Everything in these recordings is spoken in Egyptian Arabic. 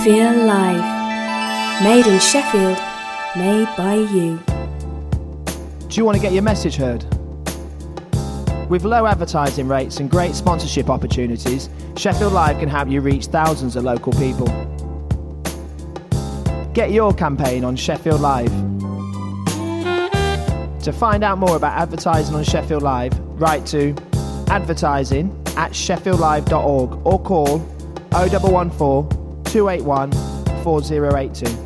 Feel life. Made in Sheffield. Made by you. Do you want to get your message heard? With low advertising rates and great sponsorship opportunities, Sheffield Live can help you reach thousands of local people. Get your campaign on Sheffield Live. To find out more about advertising on Sheffield Live, write to advertising at sheffieldlive.org or call 0114 281 4082.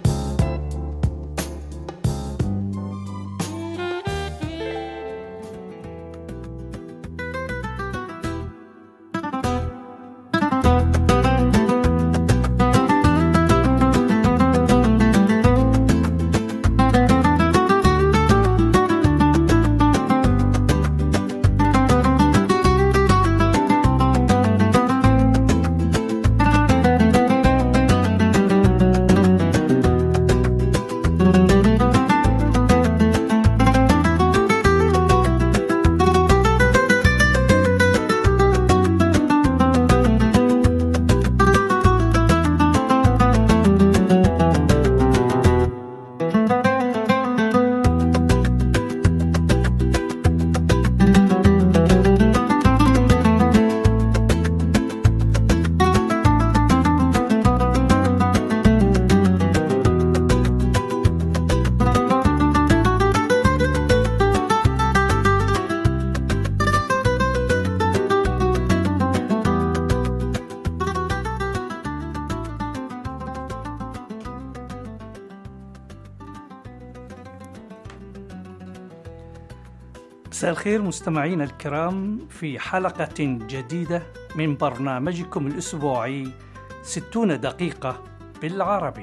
مساء الخير مستمعينا الكرام في حلقة جديدة من برنامجكم الأسبوعي ستون دقيقة بالعربي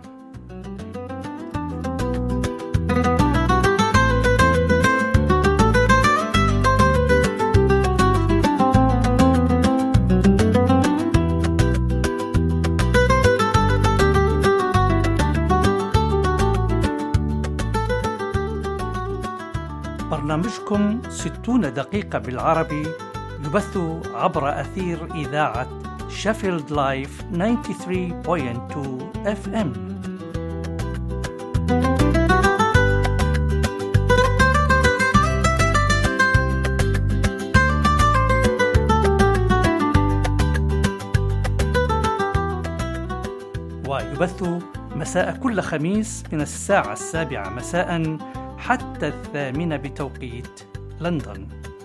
برنامجكم ستون دقيقة بالعربي يبث عبر أثير إذاعة شيفيلد لايف 93.2 اف ام ويبث مساء كل خميس من الساعة السابعة مساء حتى الثامنة بتوقيت لندن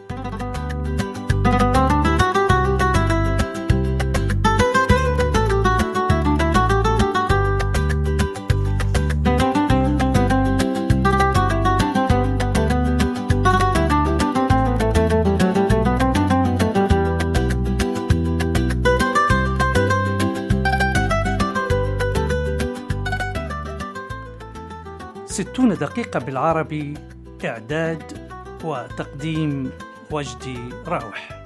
ستون دقيقة بالعربي إعداد وتقديم وجدي راوح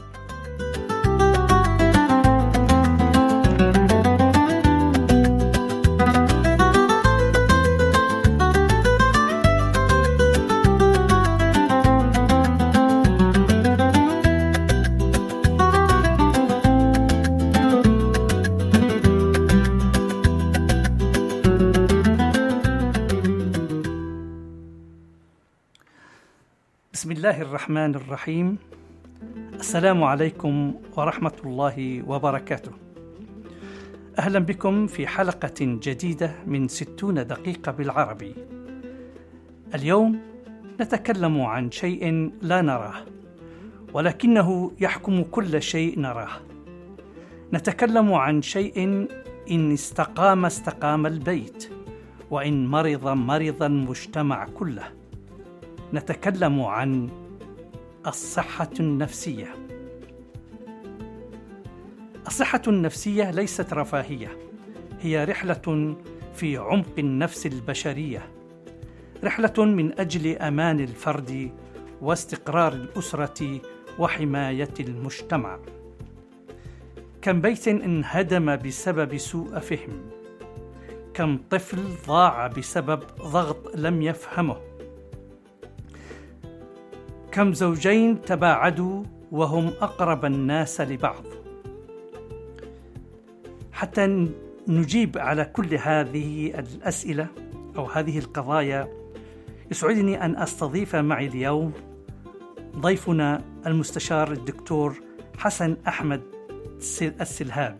بسم الله الرحمن الرحيم السلام عليكم ورحمة الله وبركاته أهلا بكم في حلقة جديدة من ستون دقيقة بالعربي اليوم نتكلم عن شيء لا نراه ولكنه يحكم كل شيء نراه نتكلم عن شيء إن استقام استقام البيت وإن مرض مرض المجتمع كله نتكلم عن الصحة النفسية. الصحة النفسية ليست رفاهية، هي رحلة في عمق النفس البشرية، رحلة من أجل أمان الفرد واستقرار الأسرة وحماية المجتمع. كم بيت انهدم بسبب سوء فهم، كم طفل ضاع بسبب ضغط لم يفهمه. كم زوجين تباعدوا وهم اقرب الناس لبعض حتى نجيب على كل هذه الأسئلة أو هذه القضايا يسعدني أن أستضيف معي اليوم ضيفنا المستشار الدكتور حسن أحمد السلهاب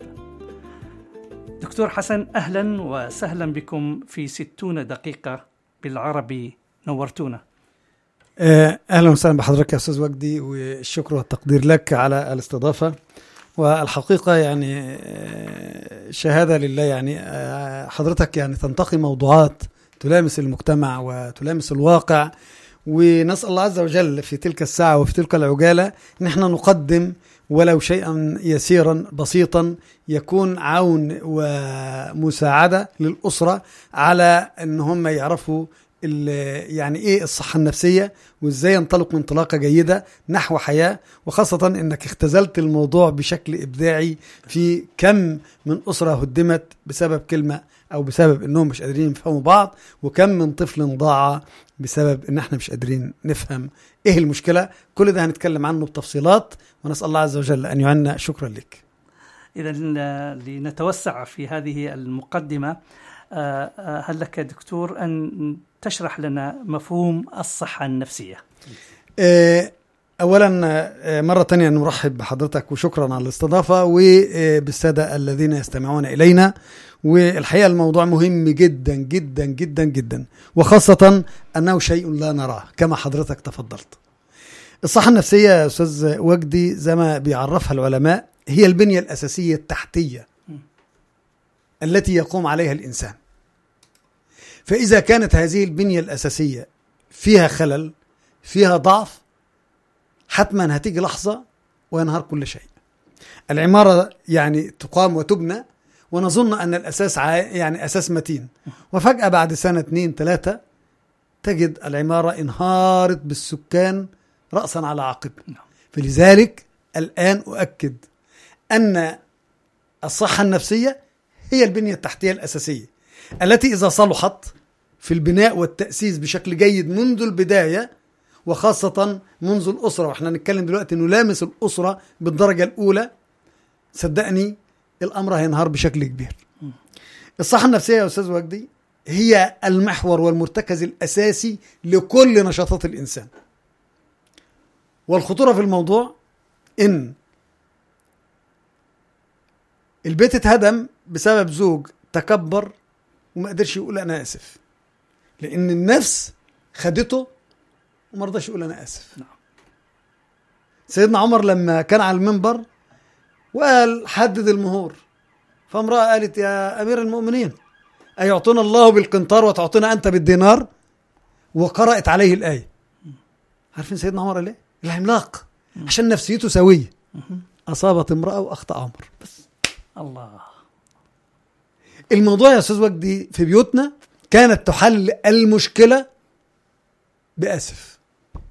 دكتور حسن أهلا وسهلا بكم في ستون دقيقة بالعربي نورتونا آه، اهلا وسهلا بحضرتك يا استاذ وجدي والشكر والتقدير لك على الاستضافه والحقيقه يعني آه، شهاده لله يعني آه، حضرتك يعني تنتقي موضوعات تلامس المجتمع وتلامس الواقع ونسال الله عز وجل في تلك الساعه وفي تلك العجاله ان احنا نقدم ولو شيئا يسيرا بسيطا يكون عون ومساعده للاسره على ان هم يعرفوا يعني ايه الصحه النفسيه وازاي ينطلقوا انطلاقه جيده نحو حياه وخاصه انك اختزلت الموضوع بشكل ابداعي في كم من اسره هدمت بسبب كلمه او بسبب انهم مش قادرين يفهموا بعض وكم من طفل ضاع بسبب ان احنا مش قادرين نفهم ايه المشكله كل ده هنتكلم عنه بتفصيلات ونسال الله عز وجل ان يعنا شكرا لك اذا لنتوسع في هذه المقدمه آه، آه، هل لك دكتور ان تشرح لنا مفهوم الصحه النفسيه آه، اولا مره ثانيه نرحب بحضرتك وشكرا على الاستضافه وبالساده الذين يستمعون الينا والحقيقه الموضوع مهم جدا جدا جدا جدا وخاصه انه شيء لا نراه كما حضرتك تفضلت الصحه النفسيه يا استاذ وجدي زي ما بيعرفها العلماء هي البنيه الاساسيه التحتيه التي يقوم عليها الانسان فاذا كانت هذه البنيه الاساسيه فيها خلل فيها ضعف حتما هتيجي لحظه وينهار كل شيء العماره يعني تقام وتبنى ونظن ان الاساس يعني اساس متين وفجاه بعد سنه اثنين ثلاثه تجد العماره انهارت بالسكان راسا على عقب نعم. فلذلك الان اؤكد ان الصحه النفسيه هي البنيه التحتيه الاساسيه التي اذا صلحت في البناء والتاسيس بشكل جيد منذ البدايه وخاصه منذ الاسره واحنا نتكلم دلوقتي نلامس الاسره بالدرجه الاولى صدقني الامر هينهار بشكل كبير الصحه النفسيه يا استاذ وجدي هي المحور والمرتكز الاساسي لكل نشاطات الانسان والخطوره في الموضوع ان البيت اتهدم بسبب زوج تكبر وما قدرش يقول انا اسف لان النفس خدته وما رضاش يقول انا اسف نعم. سيدنا عمر لما كان على المنبر وقال حدد المهور فامرأة قالت يا أمير المؤمنين أيعطونا الله بالقنطار وتعطينا أنت بالدينار وقرأت عليه الآية عارفين سيدنا عمر قال ايه؟ العملاق عشان نفسيته سوية أصابت امرأة وأخطأ عمر بس الله الموضوع يا استاذ وجدي في بيوتنا كانت تحل المشكله باسف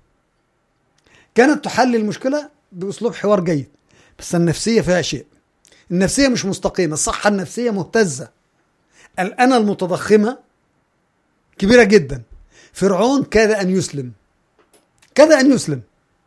كانت تحل المشكله باسلوب حوار جيد بس النفسيه فيها شيء النفسيه مش مستقيمه الصحه النفسيه مهتزه الانا المتضخمه كبيره جدا فرعون كاد ان يسلم كاد ان يسلم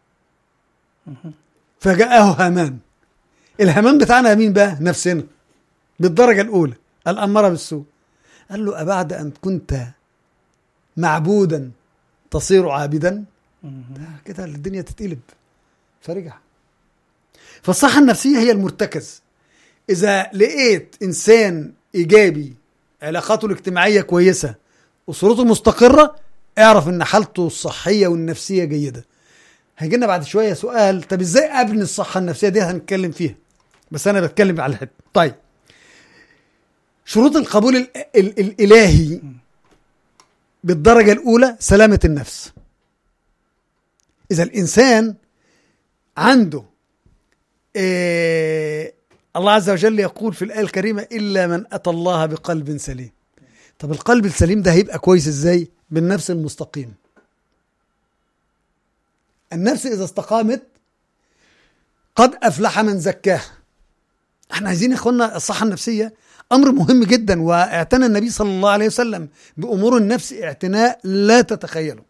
فجاءه هامان الهمان بتاعنا مين بقى نفسنا بالدرجة الأولى الأمارة بالسوء قال له أبعد أن كنت معبودا تصير عابدا كده الدنيا تتقلب فرجع فالصحة النفسية هي المرتكز إذا لقيت إنسان إيجابي علاقاته الاجتماعية كويسة أسرته مستقرة اعرف إن حالته الصحية والنفسية جيدة هيجي لنا بعد شوية سؤال طب إزاي أبني الصحة النفسية دي هنتكلم فيها بس انا بتكلم على الحته طيب شروط القبول ال ال الالهي بالدرجه الاولى سلامه النفس اذا الانسان عنده إيه الله عز وجل يقول في الايه الكريمه الا من اتى الله بقلب سليم طب القلب السليم ده هيبقى كويس ازاي بالنفس المستقيم النفس اذا استقامت قد افلح من زكاها احنا عايزين يا اخوانا الصحه النفسيه امر مهم جدا واعتنى النبي صلى الله عليه وسلم بامور النفس اعتناء لا تتخيله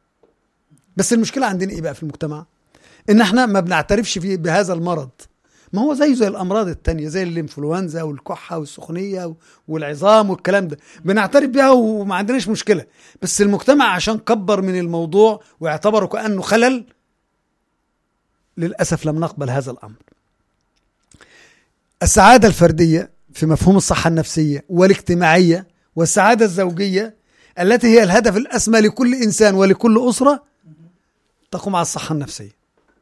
بس المشكله عندنا ايه بقى في المجتمع ان احنا ما بنعترفش فيه بهذا المرض ما هو زيه زي الامراض التانية زي الانفلونزا والكحه والسخونيه والعظام والكلام ده بنعترف بيها وما عندناش مشكله بس المجتمع عشان كبر من الموضوع واعتبره كانه خلل للاسف لم نقبل هذا الامر السعاده الفرديه في مفهوم الصحه النفسيه والاجتماعيه والسعاده الزوجيه التي هي الهدف الاسمى لكل انسان ولكل اسره تقوم على الصحه النفسيه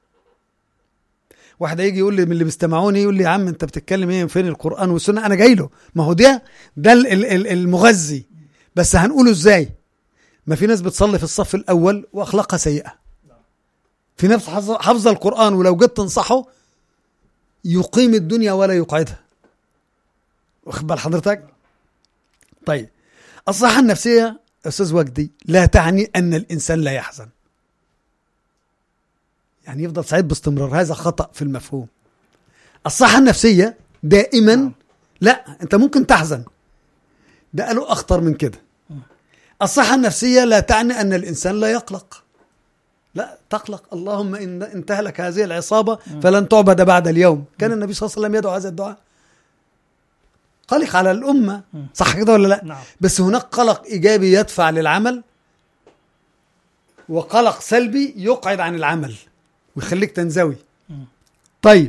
واحد هيجي يقول لي من اللي بيستمعوني يقول لي يا عم انت بتتكلم ايه فين القران والسنه انا جاي له ما هو ده ده ال- ال- ال- المغذي بس هنقوله ازاي ما في ناس بتصلي في الصف الاول واخلاقها سيئه في ناس حافظه حافظة القران ولو جيت تنصحه يقيم الدنيا ولا يقعدها واخد بال حضرتك طيب الصحه النفسيه استاذ وجدي لا تعني ان الانسان لا يحزن يعني يفضل سعيد باستمرار هذا خطأ في المفهوم الصحة النفسية دائما لا انت ممكن تحزن ده قالوا اخطر من كده الصحة النفسية لا تعني ان الانسان لا يقلق لا تقلق اللهم ان انتهلك هذه العصابة فلن تعبد بعد اليوم كان النبي صلى الله عليه وسلم يدعو هذا الدعاء قلق على الأمة صح كده ولا لا نعم بس هناك قلق إيجابي يدفع للعمل وقلق سلبي يقعد عن العمل ويخليك تنزوي طيب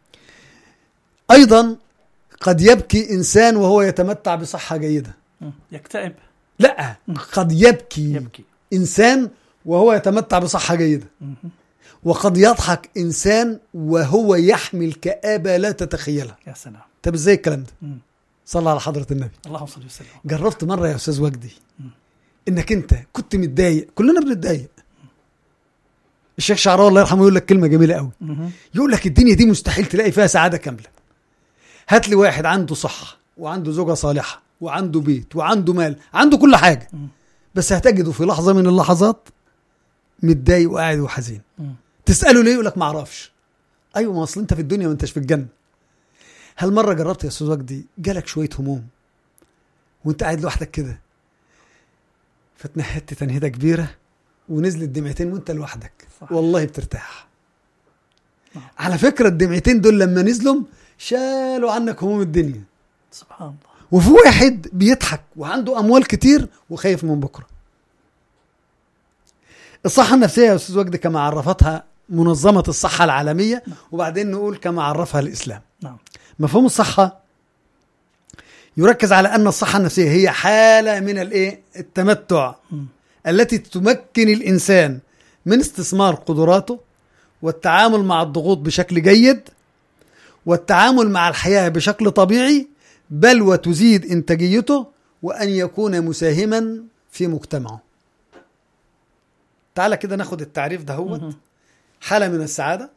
أيضا قد يبكي إنسان وهو يتمتع بصحة جيدة مم. يكتئب لا قد يبكي, يبكي إنسان وهو يتمتع بصحة جيدة مم. وقد يضحك إنسان وهو يحمل كآبة لا تتخيلها يا سلام طب ازاي الكلام ده مم. صلى على حضرة النبي اللهم صل وسلم جربت مرة يا أستاذ وجدي إنك أنت كنت متضايق كلنا بنتضايق الشيخ شعراوي الله يرحمه يقول لك كلمة جميلة قوي مم. يقول لك الدنيا دي مستحيل تلاقي فيها سعادة كاملة هات لي واحد عنده صحة وعنده زوجة صالحة وعنده بيت وعنده مال عنده كل حاجة مم. بس هتجده في لحظة من اللحظات متضايق وقاعد وحزين مم. تسأله ليه يقول لك ما اعرفش ايوه ما اصل انت في الدنيا ما انتش في الجنة هل مرة جربت يا استاذ وجدي جالك شوية هموم وانت قاعد لوحدك كده فتنهدت تنهيدة كبيرة ونزلت دمعتين وانت لوحدك صح. والله بترتاح نعم. على فكرة الدمعتين دول لما نزلوا شالوا عنك هموم الدنيا سبحان الله وفي واحد بيضحك وعنده اموال كتير وخايف من بكره الصحه النفسيه يا استاذ وجدي كما عرفتها منظمه الصحه العالميه وبعدين نقول كما عرفها الاسلام نعم مفهوم الصحه يركز على ان الصحه النفسيه هي حاله من الايه التمتع مم. التي تمكن الانسان من استثمار قدراته والتعامل مع الضغوط بشكل جيد والتعامل مع الحياه بشكل طبيعي بل وتزيد انتاجيته وان يكون مساهما في مجتمعه. تعالى كده ناخد التعريف ده هو مم. حاله من السعاده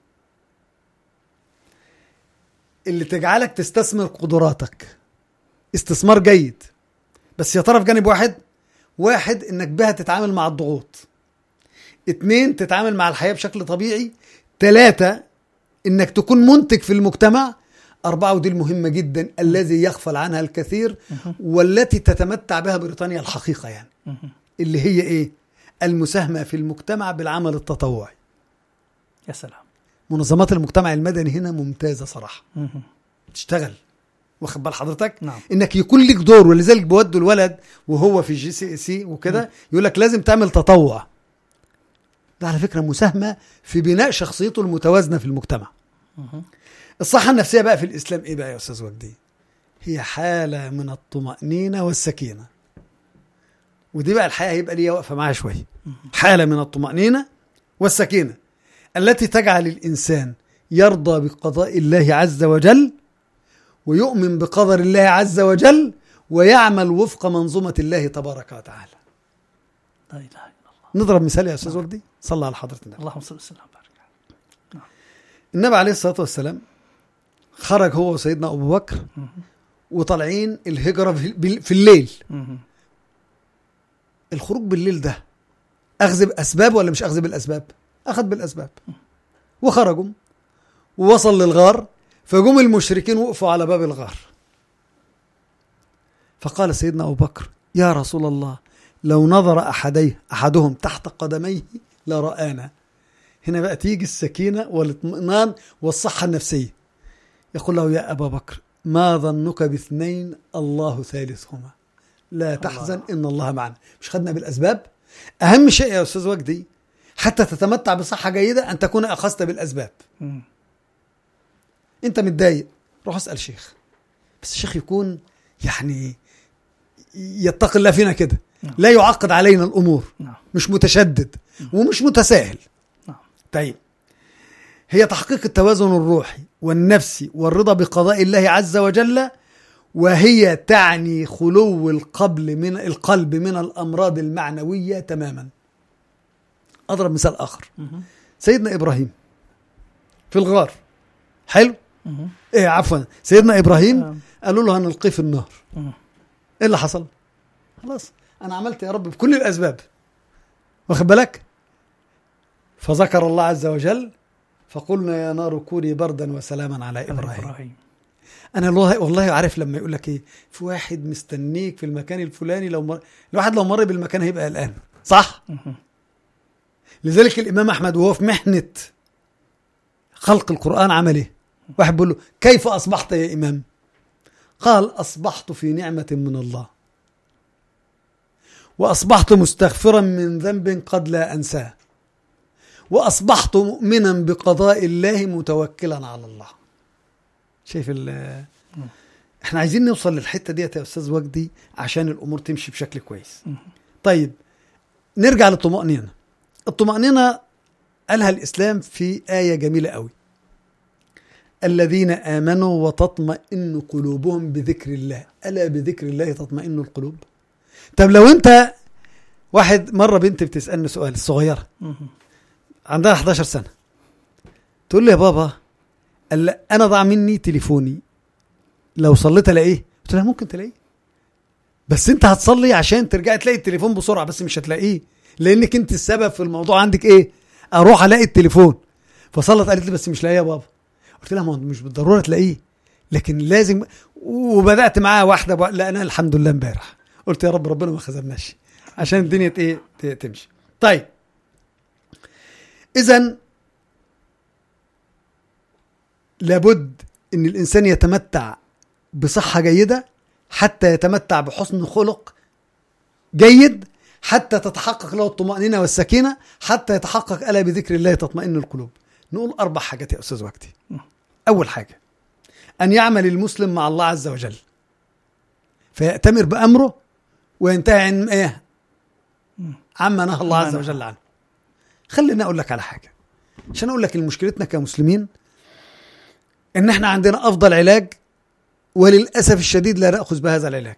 اللي تجعلك تستثمر قدراتك استثمار جيد بس يا ترى في جانب واحد واحد انك بها تتعامل مع الضغوط اتنين تتعامل مع الحياة بشكل طبيعي تلاتة انك تكون منتج في المجتمع أربعة ودي المهمة جدا الذي يغفل عنها الكثير والتي تتمتع بها بريطانيا الحقيقة يعني مم. اللي هي ايه المساهمة في المجتمع بالعمل التطوعي يا سلام منظمات المجتمع المدني هنا ممتازة صراحة مم. تشتغل واخد بال حضرتك نعم. انك يكون لك دور ولذلك بيودوا الولد وهو في الجي سي سي وكده يقول لك لازم تعمل تطوع ده على فكره مساهمه في بناء شخصيته المتوازنه في المجتمع مم. الصحه النفسيه بقى في الاسلام ايه بقى يا استاذ وجدي هي حاله من الطمانينه والسكينه ودي بقى الحقيقه هيبقى ليا واقفه معاها شويه حاله من الطمانينه والسكينه التي تجعل الانسان يرضى بقضاء الله عز وجل ويؤمن بقدر الله عز وجل ويعمل وفق منظومة الله تبارك وتعالى لا اله الا الله نضرب مثال يا أستاذ وردي صلى على حضرة النبي اللهم صل وسلم وبارك عليه. النبي عليه الصلاة والسلام خرج هو وسيدنا أبو بكر مم. وطالعين الهجرة في- بال- في الليل مم. الخروج بالليل ده أخذ بأسباب ولا مش أخذ بالأسباب أخذ بالأسباب وخرجوا ووصل للغار فجم المشركين وقفوا على باب الغار فقال سيدنا أبو بكر يا رسول الله لو نظر أحديه أحدهم تحت قدميه لرآنا هنا بقى تيجي السكينة والاطمئنان والصحة النفسية يقول له يا أبا بكر ما ظنك باثنين الله ثالثهما لا تحزن إن الله معنا مش خدنا بالأسباب أهم شيء يا أستاذ وجدي حتى تتمتع بصحة جيدة أن تكون أخذت بالأسباب مم. أنت متضايق روح اسأل شيخ بس الشيخ يكون يعني يتقي الله فينا كده نعم. لا يعقد علينا الأمور نعم مش متشدد ومش متساهل نعم. طيب هي تحقيق التوازن الروحي والنفسي والرضا بقضاء الله عز وجل وهي تعني خلو القلب من القلب من الامراض المعنويه تماما. اضرب مثال اخر مهم. سيدنا ابراهيم في الغار حلو؟ مهم. ايه عفوا سيدنا ابراهيم آه. قالوا له هنلقيه في النار مم. ايه اللي حصل؟ خلاص انا عملت يا رب بكل الاسباب واخد بالك؟ فذكر الله عز وجل فقلنا يا نار كوني بردا وسلاما على ابراهيم إبراهيم انا والله والله عارف لما يقول لك ايه في واحد مستنيك في المكان الفلاني لو مر... الواحد لو مر بالمكان هيبقى قلقان صح مهم. لذلك الامام احمد وهو في محنه خلق القران عمل ايه واحد بيقول له كيف اصبحت يا امام قال اصبحت في نعمه من الله واصبحت مستغفرا من ذنب قد لا انساه واصبحت مؤمنا بقضاء الله متوكلا على الله شايف ال احنا عايزين نوصل للحته ديت يا استاذ وجدي عشان الامور تمشي بشكل كويس طيب نرجع للطمأنينة الطمأنينة قالها الإسلام في آية جميلة قوي الذين آمنوا وتطمئن قلوبهم بذكر الله ألا بذكر الله تطمئن القلوب طب لو أنت واحد مرة بنت بتسألني سؤال الصغيرة مهم. عندها 11 سنة تقول لي يا بابا قال أنا ضاع مني تليفوني لو صليت ألاقيه قلت لها ممكن تلاقيه بس أنت هتصلي عشان ترجعي تلاقي التليفون بسرعة بس مش هتلاقيه لأنك أنت السبب في الموضوع عندك إيه أروح ألاقي التليفون فصلت قالت لي بس مش لاقيه يا بابا قلت لها ما هو مش بالضرورة تلاقيه لكن لازم وبدأت معاها واحدة بقى لا أنا الحمد لله امبارح قلت يا رب ربنا ما خذلناش عشان الدنيا ت- ايه ت- تمشي طيب اذا لابد ان الانسان يتمتع بصحه جيده حتى يتمتع بحسن خلق جيد حتى تتحقق له الطمأنينة والسكينة حتى يتحقق ألا بذكر الله تطمئن القلوب نقول أربع حاجات يا أستاذ وقتي أول حاجة أن يعمل المسلم مع الله عز وجل فيأتمر بأمره وينتهي عن إيه عما نهى الله عز وجل عنه خليني أقول لك على حاجة عشان أقول لك إن مشكلتنا كمسلمين إن إحنا عندنا أفضل علاج وللأسف الشديد لا نأخذ بهذا العلاج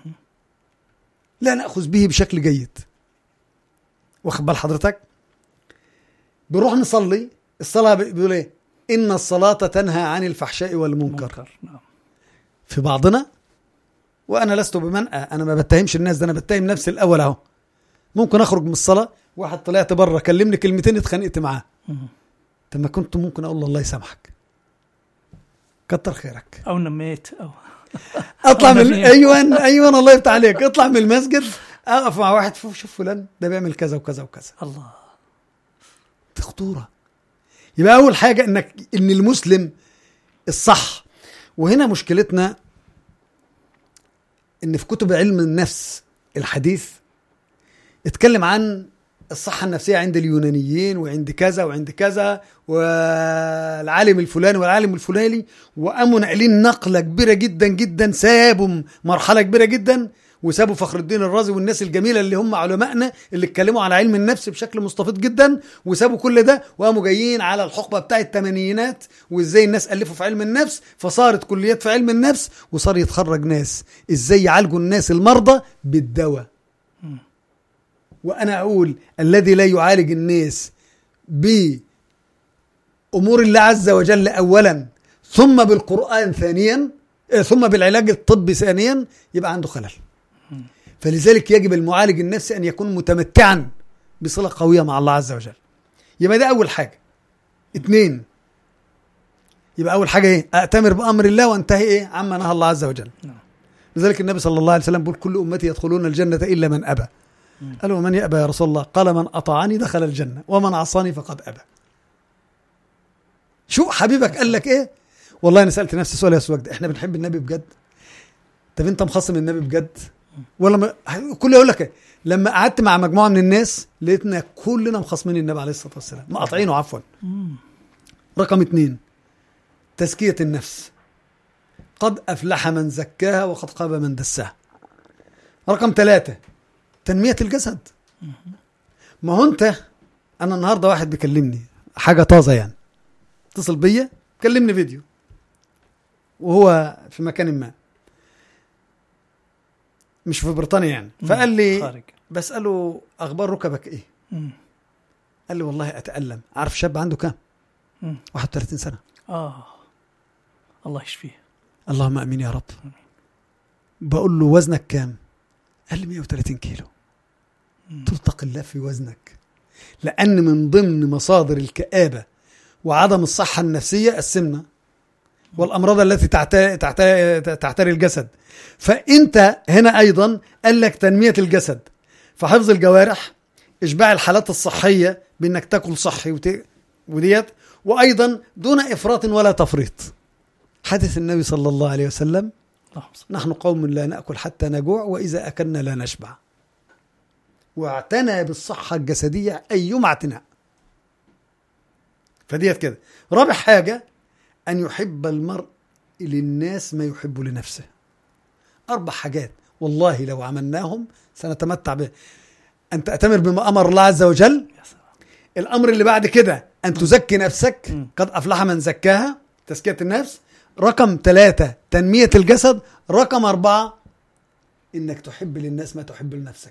لا نأخذ به بشكل جيد واخد بال حضرتك بنروح نصلي الصلاة بيقول ايه إن الصلاة تنهى عن الفحشاء والمنكر منكر نعم في بعضنا وأنا لست بمنأى أنا ما بتهمش الناس ده أنا بتهم نفسي الأول أهو ممكن أخرج من الصلاة واحد طلعت بره كلمني كلمتين اتخانقت معاه مهم. طب ما كنت ممكن أقول له الله يسامحك كتر خيرك او نميت او اطلع من أنا فين؟ ايوه ايوه الله يفتح عليك اطلع من المسجد اقف مع واحد شوف شوف فلان ده بيعمل كذا وكذا وكذا الله دي خطوره يبقى اول حاجه انك ان المسلم الصح وهنا مشكلتنا ان في كتب علم النفس الحديث اتكلم عن الصحة النفسية عند اليونانيين وعند كذا وعند كذا والعالم الفلاني والعالم الفلاني وقاموا ناقلين نقلة كبيرة جدا جدا سابوا مرحلة كبيرة جدا وسابوا فخر الدين الرازي والناس الجميلة اللي هم علمائنا اللي اتكلموا على علم النفس بشكل مستفيض جدا وسابوا كل ده وقاموا جايين على الحقبة بتاع الثمانينات وازاي الناس ألفوا في علم النفس فصارت كليات في علم النفس وصار يتخرج ناس ازاي يعالجوا الناس المرضى بالدواء وانا اقول الذي لا يعالج الناس بامور الله عز وجل اولا ثم بالقران ثانيا آه، ثم بالعلاج الطبي ثانيا يبقى عنده خلل فلذلك يجب المعالج النفسي ان يكون متمتعا بصله قويه مع الله عز وجل يبقى ده اول حاجه اتنين يبقى اول حاجه ايه اتمر بامر الله وانتهي ايه عما نهى الله عز وجل نعم. لذلك النبي صلى الله عليه وسلم بيقول كل امتي يدخلون الجنه الا من ابى قال ومن يأبى يا رسول الله قال من أطاعني دخل الجنة ومن عصاني فقد أبى شو حبيبك قال لك إيه والله انا سالت نفسي سؤال يا استاذ وجدي احنا بنحب النبي بجد طب انت مخاصم النبي بجد ولا م... كل يقول لك إيه؟ لما قعدت مع مجموعه من الناس لقيتنا كلنا مخاصمين النبي عليه الصلاه والسلام مقاطعينه عفوا رقم اثنين تزكيه النفس قد افلح من زكاها وقد خاب من دساها رقم ثلاثة تنمية الجسد ما هو انت انا النهارده واحد بيكلمني حاجة طازة يعني اتصل بيا كلمني فيديو وهو في مكان ما مش في بريطانيا يعني فقال لي خارج بسأله اخبار ركبك ايه مم. قال لي والله اتألم عارف شاب عنده كام مم. 31 سنة اه الله يشفيه اللهم امين يا رب بقول له وزنك كام قال لي 130 كيلو قلت له اتق الله في وزنك لان من ضمن مصادر الكآبة وعدم الصحة النفسية السمنة والامراض التي تعت- تعت- تعتري الجسد فانت هنا ايضا قال لك تنمية الجسد فحفظ الجوارح اشباع الحالات الصحية بانك تاكل صحي وت... وديت وايضا دون افراط ولا تفريط حديث النبي صلى الله عليه وسلم اللهم صل نحن قوم لا ناكل حتى نجوع واذا اكلنا لا نشبع واعتنى بالصحه الجسديه ايما اعتناء فديت كده رابع حاجه ان يحب المرء للناس ما يحب لنفسه اربع حاجات والله لو عملناهم سنتمتع به ان تاتمر بما امر الله عز وجل يا سلام الامر اللي بعد كده ان تزكي نفسك مم. قد افلح من زكاها تزكيه النفس رقم ثلاثة تنمية الجسد رقم أربعة إنك تحب للناس ما تحب لنفسك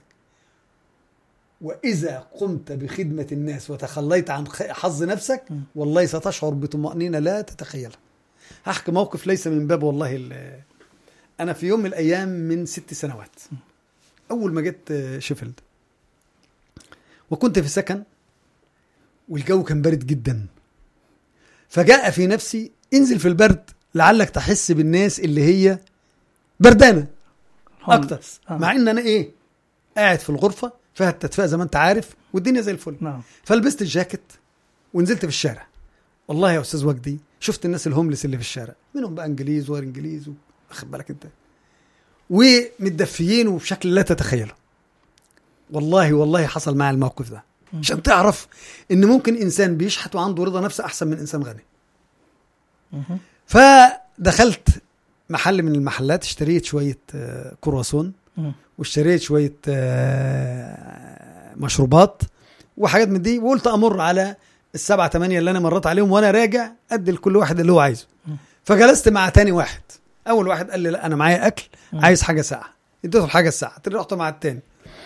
وإذا قمت بخدمة الناس وتخليت عن خ- حظ نفسك مم. والله ستشعر بطمأنينة لا تتخيلها هحكي موقف ليس من باب والله ال- أنا في يوم من الأيام من ست سنوات أول ما جيت آه، شيفيلد وكنت في سكن والجو كان بارد جدا فجاء في نفسي انزل في البرد لعلك تحس بالناس اللي هي بردانه هم- اكتر آه. مع ان انا ايه قاعد في الغرفه فيها التدفئه زي ما انت عارف والدنيا زي الفل نعم فلبست الجاكيت ونزلت في الشارع والله يا استاذ وجدي شفت الناس الهوملس اللي في الشارع منهم بقى انجليز وغير انجليز واخد بالك انت ومتدفيين وبشكل لا تتخيله والله والله حصل معي الموقف ده عشان تعرف ان ممكن انسان بيشحت وعنده رضا نفس احسن من انسان غني مهم. فدخلت محل من المحلات اشتريت شويه آه، كرواسون مم. واشتريت شويه آه، مشروبات وحاجات من دي وقلت امر على السبعة تمانية اللي انا مريت عليهم وانا راجع ادي لكل واحد اللي هو عايزه مم. فجلست مع تاني واحد اول واحد قال لي لا انا معايا اكل مم. عايز حاجه ساعه اديته الحاجه الساعه رحت مع التاني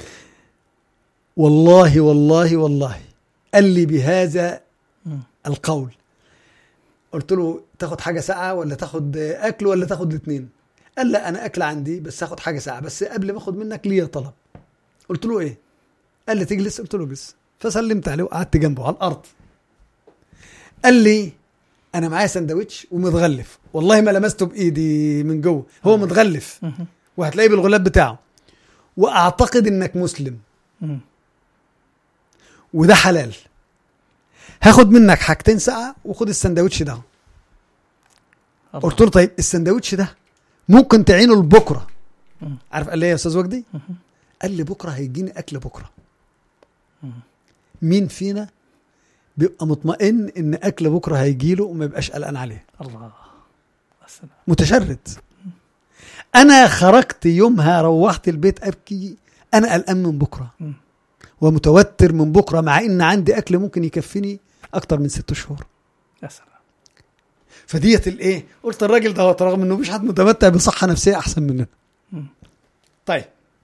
والله والله والله قال لي بهذا مم. القول قلت له تاخد حاجه ساعه ولا تاخد اكل ولا تاخد الاثنين قال لا انا اكل عندي بس هاخد حاجه ساعه بس قبل ما اخد منك ليا طلب قلت له ايه قال لي تجلس قلت له اجلس فسلمت عليه وقعدت جنبه على الارض قال لي انا معايا سندوتش ومتغلف والله ما لمسته بايدي من جوه هو متغلف مهم. وهتلاقيه بالغلاف بتاعه واعتقد انك مسلم مم. وده حلال هاخد منك حاجتين ساعه وخد السندوتش ده الله. قلت له طيب السندوتش ده ممكن تعينه لبكره مم. عارف قال لي إيه يا استاذ وجدي مهم. قال لي بكره هيجيني اكل بكره مم. مين فينا بيبقى مطمئن ان اكل بكره هيجيله وما يبقاش قلقان عليه الله السلام متشرد انا خرجت يومها روحت البيت ابكي انا قلقان من بكره مم. ومتوتر من بكره مع ان عندي اكل ممكن يكفيني اكتر من ست شهور يا سلام فديت الايه قلت الراجل ده رغم انه مش حد متمتع بصحه نفسيه احسن مننا مم. طيب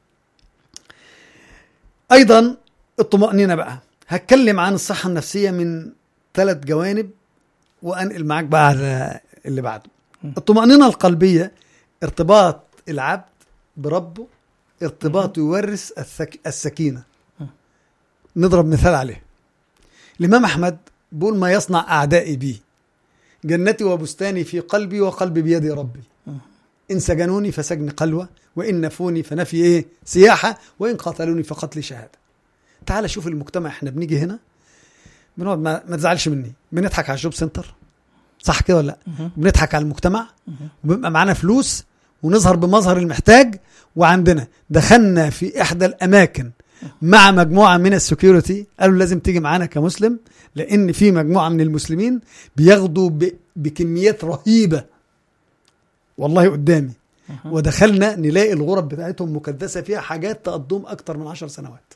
ايضا الطمانينه بقى هتكلم عن الصحه النفسيه من ثلاث جوانب وانقل معاك بقى على اللي بعده مم. الطمانينه القلبيه ارتباط العبد بربه ارتباط يورث الثك... السكينه مم. نضرب مثال عليه الامام احمد بيقول ما يصنع اعدائي بي جنتي وبستاني في قلبي وقلبي بيد ربي مم. إن سجنوني فسجن قلوة وإن نفوني فنفي إيه سياحة وإن قتلوني فقتلي شهادة تعال شوف المجتمع إحنا بنيجي هنا بنقعد ما, ما تزعلش مني بنضحك على الجوب سنتر صح كده ولا لا مهم. بنضحك على المجتمع مهم. وبيبقى معانا فلوس ونظهر بمظهر المحتاج وعندنا دخلنا في احدى الاماكن مع مجموعه من السكيورتي قالوا لازم تيجي معانا كمسلم لان في مجموعه من المسلمين بياخدوا ب- بكميات رهيبه والله قدامي ودخلنا نلاقي الغرف بتاعتهم مكدسه فيها حاجات تقضم اكتر من عشر سنوات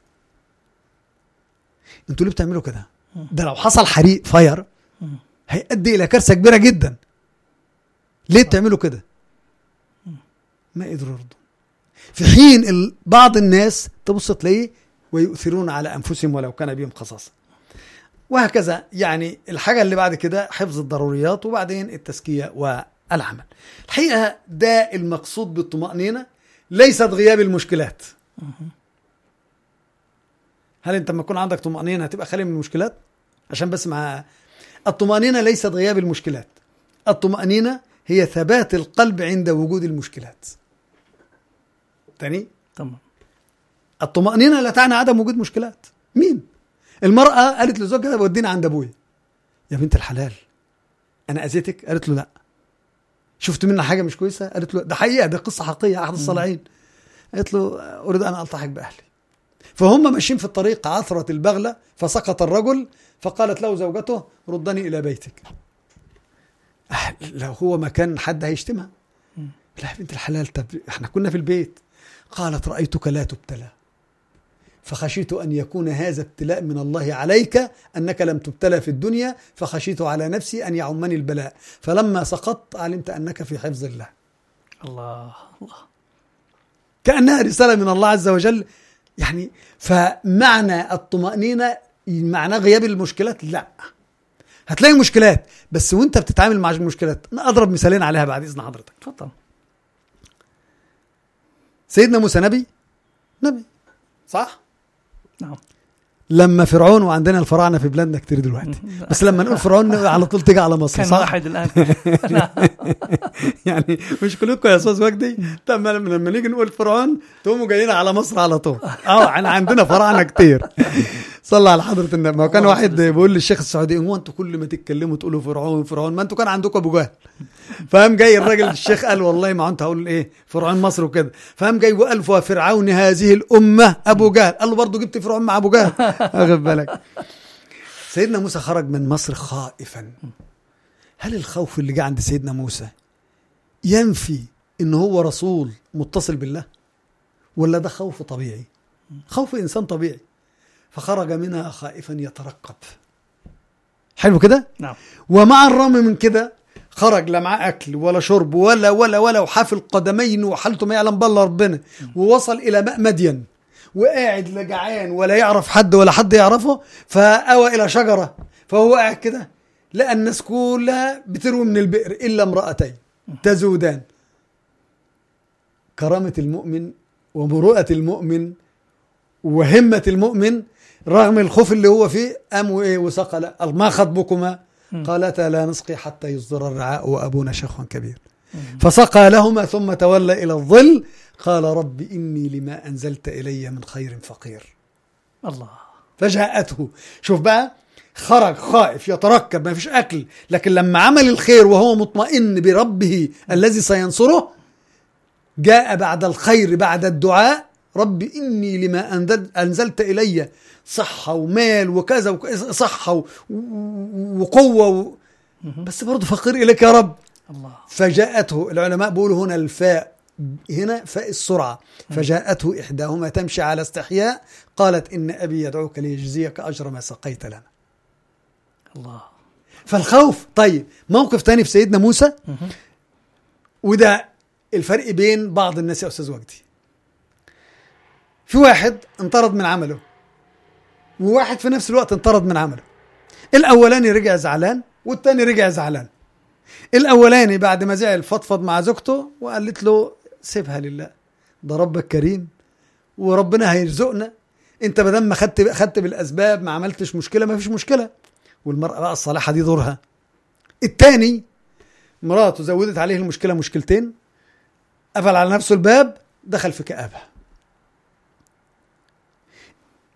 انتوا ليه بتعملوا كده ده لو حصل حريق فاير هيؤدي الى كارثه كبيره جدا ليه بتعملوا كده ما قدروا يرضوا في حين ال- بعض الناس تبص تلاقيه ويؤثرون على انفسهم ولو كان بهم خصاصه وهكذا يعني الحاجه اللي بعد كده حفظ الضروريات وبعدين التزكيه والعمل الحقيقه ده المقصود بالطمانينه ليست غياب المشكلات هل انت لما يكون عندك طمانينه هتبقى خالي من المشكلات عشان بس مع الطمانينه ليست غياب المشكلات الطمانينه هي ثبات القلب عند وجود المشكلات تاني تمام الطمأنينة لا تعني عدم وجود مشكلات مين المرأة قالت لزوجها ودينا عند أبويا يا بنت الحلال أنا أذيتك قالت له لا شفت منها حاجة مش كويسة قالت له ده حقيقة ده قصة حقيقية أحد الصالحين قالت له أريد أن ألتحق بأهلي فهم ماشيين في الطريق عثرت البغلة فسقط الرجل فقالت له زوجته ردني إلى بيتك أه، لو هو مكان حد هيشتمها لا يا بنت الحلال طب احنا كنا في البيت قالت رأيتك لا تبتلى فخشيت أن يكون هذا ابتلاء من الله عليك أنك لم تبتلى في الدنيا فخشيت على نفسي أن يعمني البلاء فلما سقطت علمت أنك في حفظ الله الله الله كأنها رسالة من الله عز وجل يعني فمعنى الطمأنينة معناه غياب المشكلات لا هتلاقي مشكلات بس وانت بتتعامل مع المشكلات انا اضرب مثالين عليها بعد اذن حضرتك تفضل سيدنا موسى نبي نبي صح نعم لما فرعون وعندنا الفراعنه في بلادنا كتير دلوقتي بس لما نقول فرعون على طول تيجي على مصر كان صح واحد الان نعم. يعني مشكلتكم يا استاذ وجدي لما لما نيجي نقول فرعون تقوموا جايين على مصر على طول اه احنا عندنا فراعنه كتير صلى على حضره النبي ما هو كان اللهم واحد صل وسلم. بيقول للشيخ السعودي هو انتوا كل ما تتكلموا تقولوا فرعون فرعون ما انتوا كان عندكم ابو جهل فقام جاي الراجل الشيخ قال والله ما انت هقول ايه فرعون مصر وكده فقام جاي وقال فرعون هذه الامه ابو جهل قال له برضه جبت فرعون مع ابو جهل واخد بالك سيدنا موسى خرج من مصر خائفا هل الخوف اللي جه عند سيدنا موسى ينفي ان هو رسول متصل بالله ولا ده خوف طبيعي خوف انسان طبيعي فخرج منها خائفا يترقب حلو كده نعم ومع الرغم من كده خرج لا معاه اكل ولا شرب ولا ولا ولا وحافي القدمين وحالته ما يعلم بالله ربنا ووصل الى ماء مدين وقاعد لا جعان ولا يعرف حد ولا حد يعرفه فاوى الى شجره فهو قاعد كده لقى الناس كلها بتروي من البئر الا امراتين تزودان كرامه المؤمن ومروءه المؤمن وهمه المؤمن رغم الخوف اللي هو فيه قام وايه وسقى لا قال ما خطبكما قالتا لا نسقي حتى يصدر الرعاء وابونا شيخ كبير فسقى لهما ثم تولى الى الظل قال رب اني لما انزلت الي من خير فقير الله فجاءته شوف بقى خرج خائف يتركب ما فيش اكل لكن لما عمل الخير وهو مطمئن بربه الذي سينصره جاء بعد الخير بعد الدعاء رب اني لما أنزل- انزلت الي صحه ومال وكذا وك- صحه و- و- وقوه و... بس برضه فقير اليك يا رب الله فجاءته العلماء بيقولوا هنا الفاء هنا فاء السرعة فجاءته إحداهما تمشي على استحياء قالت إن أبي يدعوك ليجزيك أجر ما سقيت لنا الله فالخوف طيب موقف تاني في سيدنا موسى وده الفرق بين بعض الناس يا أستاذ وجدي في واحد انطرد من عمله وواحد في نفس الوقت انطرد من عمله الأولاني رجع زعلان والتاني رجع زعلان الاولاني بعد ما زعل فضفض مع زوجته وقالت له سيبها لله ده ربك كريم وربنا هيرزقنا انت ما دام ما خدت خدت بالاسباب ما عملتش مشكله ما فيش مشكله والمراه بقى الصالحه دي دورها التاني مراته زودت عليه المشكله مشكلتين قفل على نفسه الباب دخل في كآبه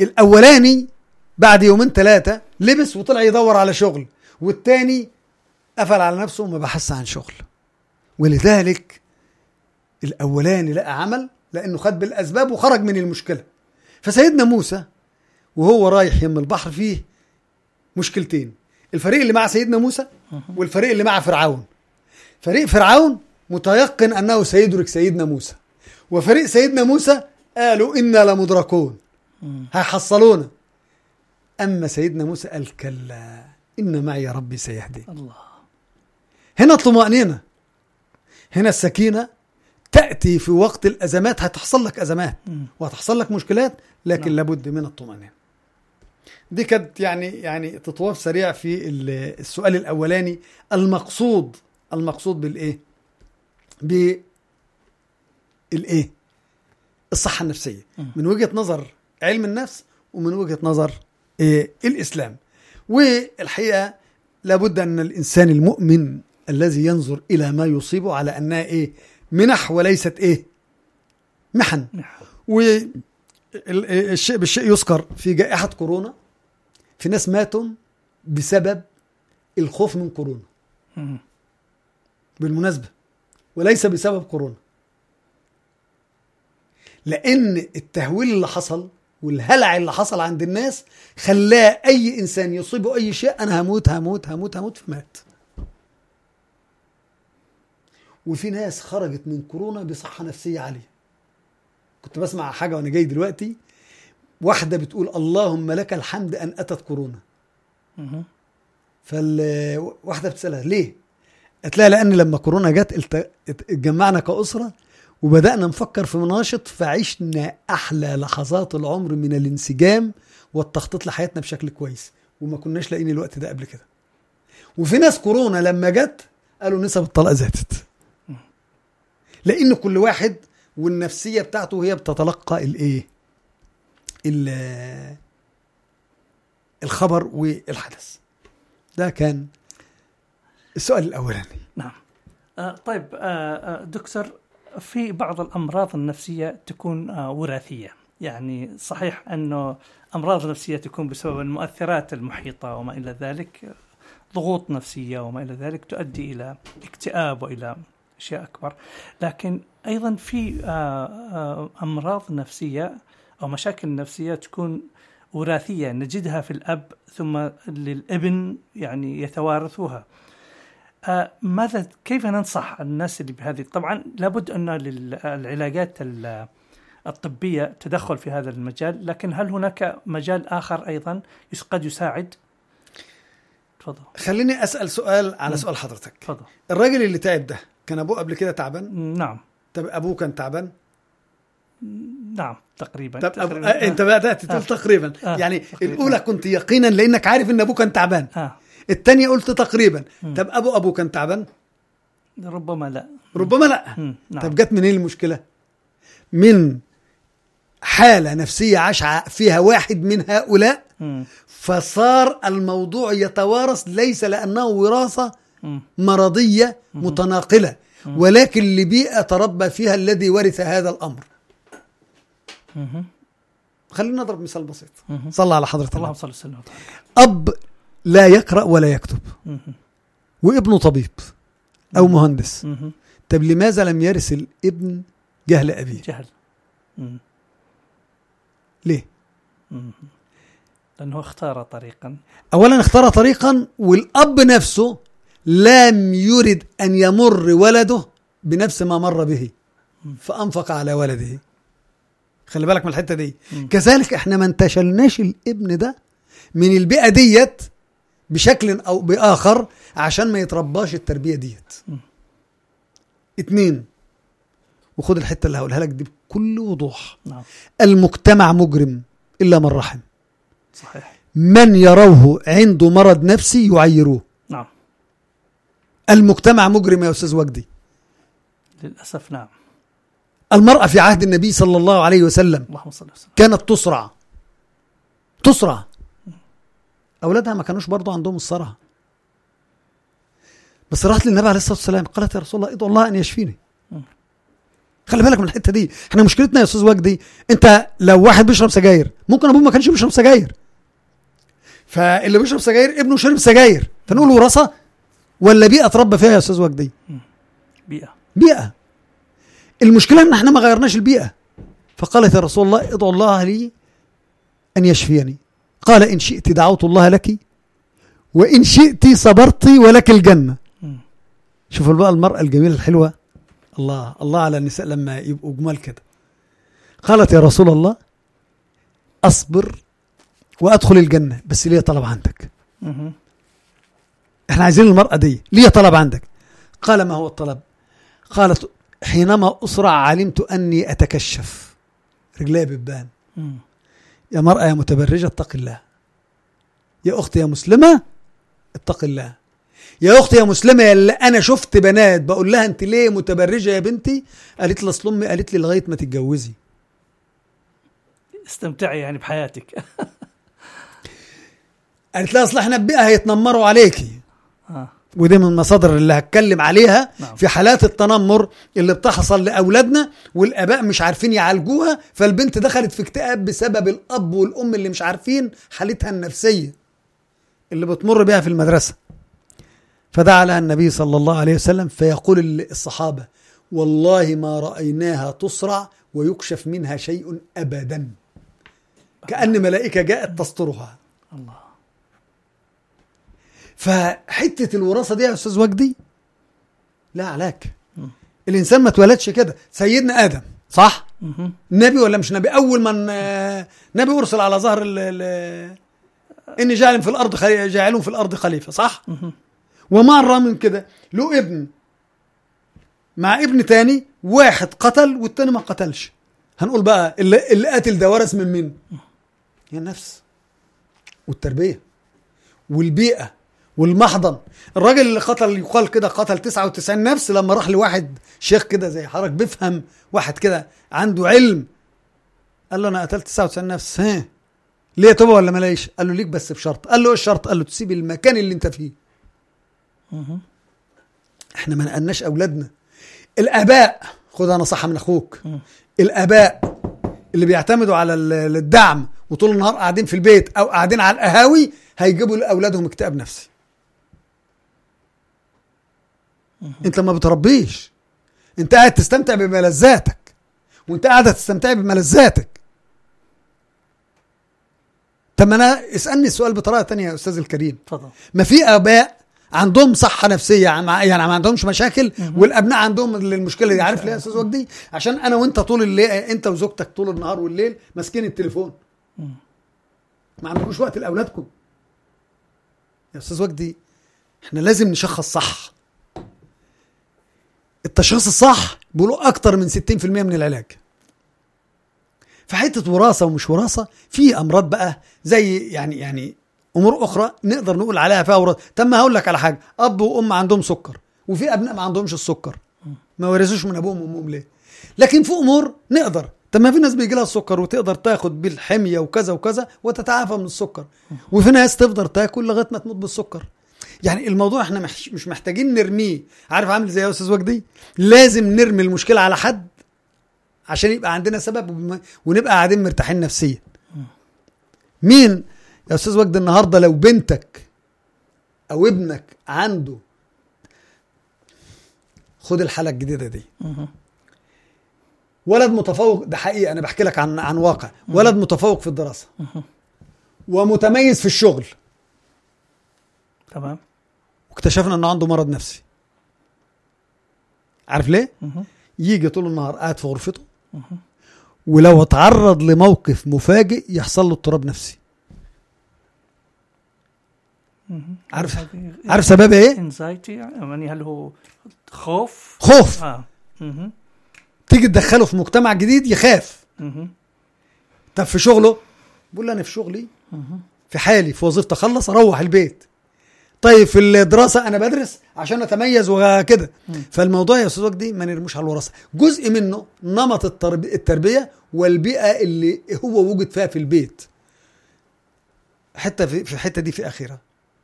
الاولاني بعد يومين ثلاثه لبس وطلع يدور على شغل والتاني قفل على نفسه وما بحث عن شغل ولذلك الاولاني لقى عمل لانه خد بالاسباب وخرج من المشكله فسيدنا موسى وهو رايح يم البحر فيه مشكلتين الفريق اللي مع سيدنا موسى والفريق اللي مع فرعون فريق فرعون متيقن انه سيدرك سيدنا موسى وفريق سيدنا موسى قالوا انا لمدركون هيحصلونا اما سيدنا موسى قال كلا ان معي ربي سيهدي الله هنا الطمأنينة هنا السكينة تأتي في وقت الأزمات هتحصل لك أزمات مم. وهتحصل لك مشكلات لكن نعم. لابد من الطمأنينة دي كانت يعني يعني تطواف سريع في ال- السؤال الأولاني المقصود المقصود بالإيه؟ بالإيه؟ الصحة النفسية مم. من وجهة نظر علم النفس ومن وجهة نظر إيه؟ الإسلام والحقيقة لابد أن الإنسان المؤمن الذي ينظر إلى ما يصيبه على أنها إيه منح وليست إيه محن نعم. والشيء بالشيء يذكر في جائحة كورونا في ناس ماتوا بسبب الخوف من كورونا مم. بالمناسبة وليس بسبب كورونا لأن التهويل اللي حصل والهلع اللي حصل عند الناس خلاه أي إنسان يصيبه أي شيء أنا هموت هموت هموت هموت فمات وفي ناس خرجت من كورونا بصحة نفسية عالية كنت بسمع حاجة وأنا جاي دلوقتي واحدة بتقول اللهم لك الحمد أن أتت كورونا مم. فالواحدة بتسألها ليه؟ قالت لها لأن لما كورونا جت الت- اتجمعنا كأسرة وبدأنا نفكر في مناشط فعشنا أحلى لحظات العمر من الانسجام والتخطيط لحياتنا بشكل كويس وما كناش لاقيين الوقت ده قبل كده وفي ناس كورونا لما جت قالوا نسب الطلاق زادت لأن كل واحد والنفسية بتاعته وهي بتتلقى الإيه؟ ال- الخبر والحدث ده كان السؤال الأولاني نعم آه طيب آه آه، دكتور في بعض الأمراض النفسية تكون آه وراثية يعني صحيح أنه أمراض نفسية تكون بسبب المؤثرات المحيطة وما إلى ذلك ضغوط نفسية وما إلى ذلك تؤدي إلى اكتئاب وإلى أشياء أكبر لكن أيضا في آه آه أمراض نفسية أو مشاكل نفسية تكون وراثية نجدها في الأب ثم للابن يعني يتوارثها آه، ماذا كيف ننصح الناس اللي بهذه طبعا لابد ان للعلاجات ال- الطبيه تدخل في هذا المجال لكن هل هناك مجال اخر ايضا يس- قد يساعد تفضل خليني أسأل سؤال على سؤال حضرتك تفضل الراجل اللي تعب ده كان أبوه قبل كده تعبان نعم طب أبوه كان تعبان نعم تقريبا طب أبو... تقريباً. آه. أنت بدأت تقول آه. تقريبا آه. يعني تقريباً. الأولى كنت يقينا لأنك عارف إن أبوه كان تعبان آه. الثانية قلت تقريبا مم. طب أبو أبوه كان تعبان ربما لا ربما لا مم. نعم طب جت منين المشكلة من حالة نفسية عاش ع- فيها واحد من هؤلاء مم. فصار الموضوع يتوارث ليس لأنه وراثة مم. مرضية متناقلة ولكن لبيئة تربى فيها الذي ورث هذا الأمر مم. خلينا نضرب مثال بسيط مم. صلى على حضرة اللهم الله صل وسلم وبارك. أب لا يقرأ ولا يكتب مم. وابنه طبيب أو مهندس مم. طب لماذا لم يرث الابن جهل أبيه جهل مم. ليه مم. لانه اختار طريقا أولا اختار طريقا والأب نفسه لم يرد أن يمر ولده بنفس ما مر به فأنفق على ولده خلي بالك من الحتة دي مم. كذلك احنا ما انتشلناش الابن ده من البيئة ديت بشكل أو بآخر عشان ما يترباش التربية ديت مم. اتنين وخد الحتة اللي هقولها لك دي بكل وضوح نعم المجتمع مجرم إلا من رحم صحيح من يروه عنده مرض نفسي يعيروه نعم المجتمع مجرم يا أستاذ وجدي للاسف نعم المرأة في عهد النبي صلى الله عليه وسلم اللهم صل وسلم كانت تصرع تصرع أولادها ما كانوش برضو عندهم الصرع بس راحت للنبي عليه الصلاة والسلام قالت يا رسول الله ادعو الله أن يشفيني خلي بالك من الحتة دي احنا مشكلتنا يا أستاذ وجدي انت لو واحد بيشرب سجاير ممكن أبوه ما كانش بيشرب سجاير فاللي بيشرب سجاير ابنه شرب سجاير فنقول له وراثة ولا بيئه تربى فيها يا استاذ وجدي بيئة بيئه المشكله ان احنا ما غيرناش البيئه فقالت يا رسول الله ادعو الله لي ان يشفيني قال ان شئت دعوت الله لك وان شئت صبرت ولك الجنه مم. شوفوا بقى المراه الجميله الحلوه الله الله على النساء لما يبقوا جمال كده قالت يا رسول الله اصبر وادخل الجنه بس ليه طلب عندك مهم. احنا عايزين المرأة دي ليه طلب عندك قال ما هو الطلب قالت حينما أسرع علمت أني أتكشف رجلي بتبان مم. يا مرأة يا متبرجة اتق الله يا أختي يا مسلمة اتق الله يا أختي يا مسلمة يا اللي أنا شفت بنات بقول لها أنت ليه متبرجة يا بنتي قالت لي أصل أمي قالت لي لغاية ما تتجوزي استمتعي يعني بحياتك قالت لها أصل احنا بقى هيتنمروا عليكي آه. ودي من المصادر اللي هتكلم عليها نعم. في حالات التنمر اللي بتحصل لاولادنا والاباء مش عارفين يعالجوها فالبنت دخلت في اكتئاب بسبب الاب والام اللي مش عارفين حالتها النفسيه اللي بتمر بها في المدرسه فدعا لها النبي صلى الله عليه وسلم فيقول الصحابه والله ما رايناها تصرع ويكشف منها شيء ابدا كان ملائكه جاءت تسترها الله فحته الوراثه دي يا استاذ وجدي لا علاج الانسان ما اتولدش كده سيدنا ادم صح مهم. نبي ولا مش نبي اول من آه، نبي ارسل على ظهر ال ال اني جاعل في الارض خلي- جاعل في الارض خليفه صح مهم. ومره من كده له ابن مع ابن تاني واحد قتل والتاني ما قتلش هنقول بقى اللي, اللي قاتل ده ورث من مين هي النفس والتربيه والبيئه والمحضن الراجل اللي قتل يقال كده قتل 99 نفس لما راح لواحد شيخ كده زي حضرتك بيفهم واحد كده عنده علم قال له انا قتلت 99 نفس ها ليه توبه ولا ملايش قال له ليك بس بشرط قال له ايه الشرط قال له تسيب المكان اللي انت فيه مهم. احنا ما نقلناش اولادنا الاباء خدها نصيحه من اخوك مم. الاباء اللي بيعتمدوا على ال- الدعم وطول النهار قاعدين في البيت او قاعدين على القهاوي هيجيبوا لاولادهم اكتئاب نفسي انت ما بتربيش انت قاعد تستمتع بملذاتك وانت قاعده تستمتع بملذاتك طب ما انا اسالني السؤال بطريقه تانية يا استاذ الكريم تفضل ما في اباء عندهم صحه نفسيه يعني مع- يعني ما عندهمش مشاكل والابناء عندهم المشكله دي عارف ليه يا استاذ وجدي عشان انا وانت طول الليل انت وزوجتك طول النهار والليل ماسكين التليفون ما عندكوش وقت لاولادكم يا استاذ وجدي احنا لازم نشخص صح التشخيص الصح بيقولوا اكتر من 60% من العلاج فحته وراثه ومش وراثه في امراض بقى زي يعني يعني امور اخرى نقدر نقول عليها فيها وراثه طب ما هقول لك على حاجه اب وام عندهم سكر وفي ابناء ما عندهمش السكر ما ورثوش من ابوهم وامهم ليه لكن في امور نقدر طب ما في ناس بيجي لها السكر وتقدر تاخد بالحميه وكذا وكذا وتتعافى من السكر وفي ناس تفضل تاكل لغايه ما تموت بالسكر يعني الموضوع احنا مح- مش محتاجين نرميه عارف عامل زي يا استاذ وجدي لازم نرمي المشكله على حد عشان يبقى عندنا سبب وم- ونبقى قاعدين مرتاحين نفسيا مين يا استاذ وجدي النهارده لو بنتك او ابنك عنده خد الحاله الجديده دي مهم. ولد متفوق ده حقيقه انا بحكي لك عن عن واقع ولد متفوق في الدراسه ومتميز في الشغل تمام واكتشفنا انه عنده مرض نفسي عارف ليه مهم. يجي طول النهار قاعد في غرفته ولو اتعرض لموقف مفاجئ يحصل له اضطراب نفسي مهم. عارف هذه- عارف سبب ايه انزايتي يعني هل هو خوف خوف اه مهم. تيجي تدخله في مجتمع جديد يخاف مهم. طب في شغله بيقول لي انا في شغلي مهم. في حالي في وظيفتي اخلص اروح البيت طيب في الدراسه انا بدرس عشان اتميز وكده فالموضوع يا استاذ وجدي ما نرموش على الوراثه جزء منه نمط الترب- التربيه والبيئه اللي هو وجد فيها في البيت حتى في في الحته دي في اخرها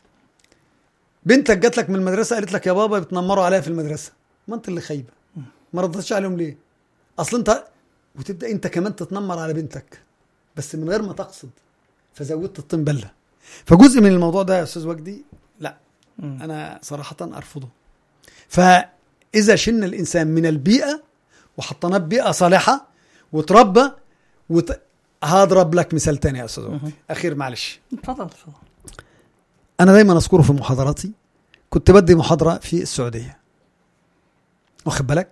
بنتك جات لك من المدرسه قالت لك يا بابا بتنمروا عليا في المدرسه ما انت اللي خايبه ما ردتش عليهم ليه اصل انت وتبدا انت كمان تتنمر على بنتك بس من غير ما تقصد فزودت الطين بله فجزء من الموضوع ده يا استاذ وجدي لا مم. انا صراحه ارفضه فاذا شلنا الانسان من البيئه وحطيناه ببيئه صالحه وتربى وت... هضرب لك مثال تاني يا استاذ وقتي. مهم. اخير معلش تفضل تفضل انا دايما اذكره في محاضراتي كنت بدي محاضره في السعوديه واخد بالك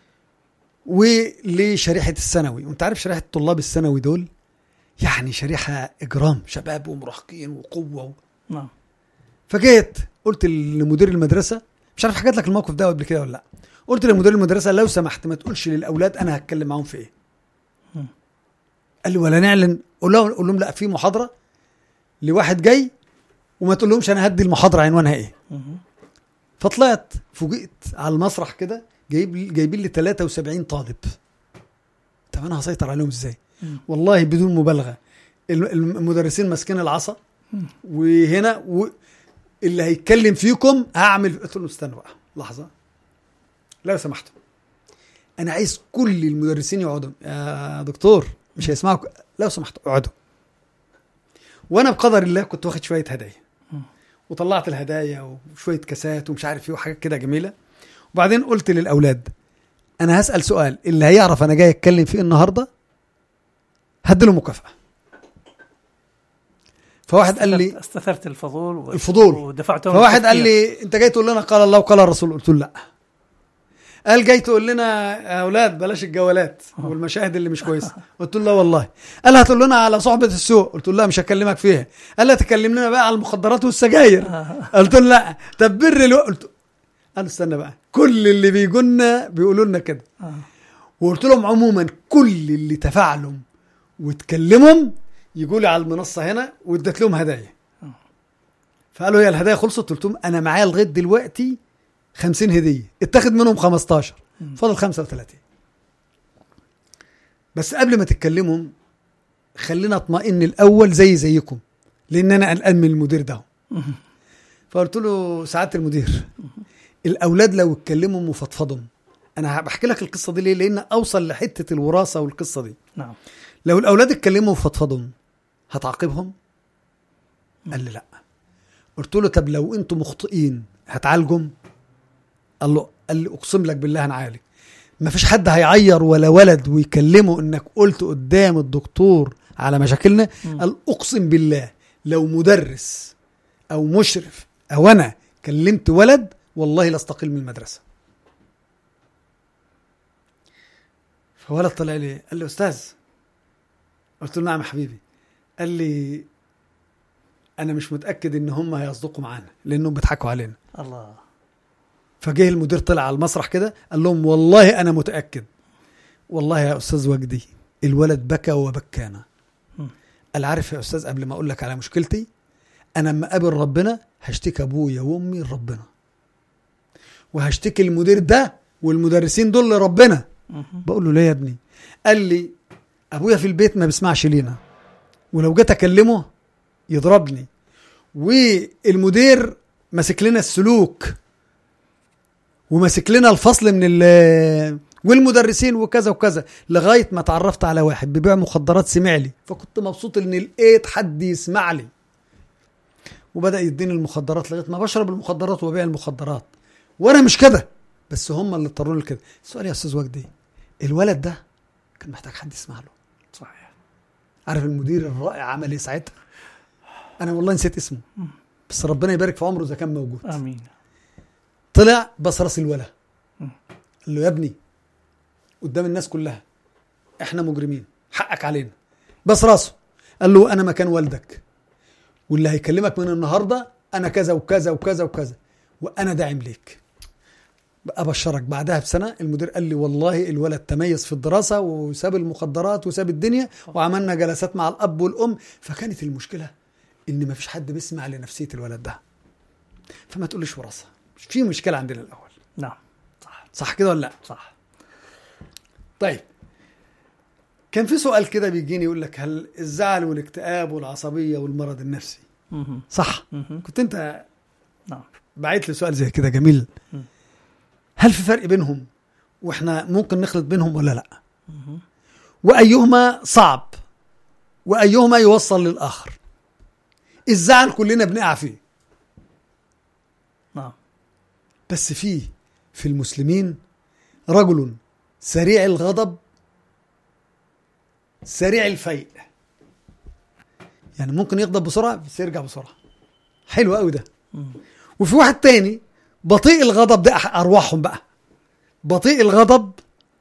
ولشريحه الثانوي وانت عارف شريحه الطلاب الثانوي دول يعني شريحه اجرام شباب ومراهقين وقوه و... نعم فجيت قلت لمدير المدرسه مش عارف حكيت لك الموقف ده قبل كده ولا لا قلت لمدير المدرسه لو سمحت ما تقولش للاولاد انا هتكلم معاهم في ايه مم. قال لي ولا نعلن قول لهم قول لهم لا في محاضره لواحد جاي وما تقول لهمش انا هدي المحاضره عنوانها ايه مهم. فطلعت فوجئت على المسرح كده جايب جايبين لي 73 طالب طب انا هسيطر عليهم ازاي مم. والله بدون مبالغه الم- المدرسين ماسكين العصا مم. وهنا و... اللي هيتكلم فيكم هعمل قلت له استنى بقى لحظه لو سمحتوا انا عايز كل المدرسين يقعدوا يا دكتور مش هيسمعوا لو سمحتوا اقعدوا وانا بقدر الله كنت واخد شويه هدايا مم. وطلعت الهدايا وشويه كاسات ومش عارف ايه وحاجات كده جميله وبعدين قلت للاولاد انا هسال سؤال اللي هيعرف انا جاي اتكلم فيه النهارده هديله مكافاه فواحد قال لي استثرت الفضول و... الفضول. ودفعتهم فواحد قال للتفكير. لي انت جاي تقول لنا قال الله وقال الرسول قلت له لا قال جاي تقول لنا يا اولاد بلاش الجوالات والمشاهد اللي مش كويسه قلت له لا والله قال هتقول لنا على صحبه السوق قلت له لا مش هكلمك فيها قال لا تكلم لنا بقى على المخدرات والسجاير قلت له لا طب بر الو... قلت قال استنى بقى كل اللي بيجونا بيقولوا لنا كده آه. وقلت لهم عموما كل اللي تفاعلوا واتكلموا يجوا لي على المنصه هنا واديت لهم هدايا فقالوا هي الهدايا خلصت قلت لهم انا معايا لغايه دلوقتي 50 هديه اتاخد منهم 15 فاضل 35 بس قبل ما تتكلموا خلينا اطمئن الاول زي زيكم لان انا قلقان من المدير ده فقلت له سعاده المدير الاولاد لو اتكلموا وفضفضوا انا بحكي لك القصه دي ليه لان اوصل لحته الوراثه والقصه دي نعم لو الاولاد اتكلموا وفضفضوا هتعاقبهم قال لي لا قلت له طب لو انتم مخطئين هتعالجهم قال له قال لي اقسم لك بالله هنعالج ما فيش حد هيعير ولا ولد ويكلمه انك قلت قدام الدكتور على مشاكلنا مم. قال اقسم بالله لو مدرس او مشرف او انا كلمت ولد والله لاستقيل من المدرسه فولد طلع لي قال لي استاذ قلت له نعم يا حبيبي قال لي انا مش متاكد ان هم هيصدقوا معانا لانهم بيضحكوا علينا الله فجه المدير طلع على المسرح كده قال لهم والله انا متاكد والله يا استاذ وجدي الولد بكى وبكانا مم. قال عارف يا استاذ قبل ما اقول لك على مشكلتي انا اما اقابل ربنا هشتكي ابويا وامي لربنا وهشتكي المدير ده والمدرسين دول لربنا مهم. بقول له ليه يا ابني قال لي ابويا في البيت ما بيسمعش لينا ولو جيت اكلمه يضربني والمدير ماسك لنا السلوك وماسك لنا الفصل من ال والمدرسين وكذا وكذا لغايه ما اتعرفت على واحد بيبيع مخدرات سمع لي فكنت مبسوط ان لقيت حد يسمع لي وبدا يديني المخدرات لغايه ما بشرب المخدرات وببيع المخدرات وانا مش كده بس هم اللي اضطروني لكده السؤال يا استاذ وجدي الولد ده كان محتاج حد يسمع له صحيح عارف المدير الرائع عمل ايه ساعتها انا والله نسيت اسمه بس ربنا يبارك في عمره اذا كان موجود امين طلع بس راس الولا مم. قال له يا ابني قدام الناس كلها احنا مجرمين حقك علينا بس راسه قال له انا مكان والدك واللي هيكلمك من النهارده انا كذا وكذا وكذا وكذا وانا داعم ليك ابشرك بعدها بسنه المدير قال لي والله الولد تميز في الدراسه وساب المخدرات وساب الدنيا وعملنا جلسات مع الاب والام فكانت المشكله ان مفيش حد بيسمع لنفسيه الولد ده فما تقوليش وراثه في مشكله عندنا الاول نعم صح صح كده ولا لا صح طيب كان في سؤال كده بيجيني يقول لك هل الزعل والاكتئاب والعصبيه والمرض النفسي مهم. صح مهم. كنت انت نعم بعت لي سؤال زي كده جميل مم. هل في فرق بينهم واحنا ممكن نخلط بينهم ولا لا مهم. وايهما صعب وايهما يوصل للاخر الزعل كلنا بنقع فيه بس فيه في المسلمين رجل سريع الغضب سريع الفيء يعني ممكن يغضب بسرعة بس يرجع بسرعة حلو قوي ده وفي واحد تاني بطيء الغضب ده أح- أرواحهم بقى بطيء الغضب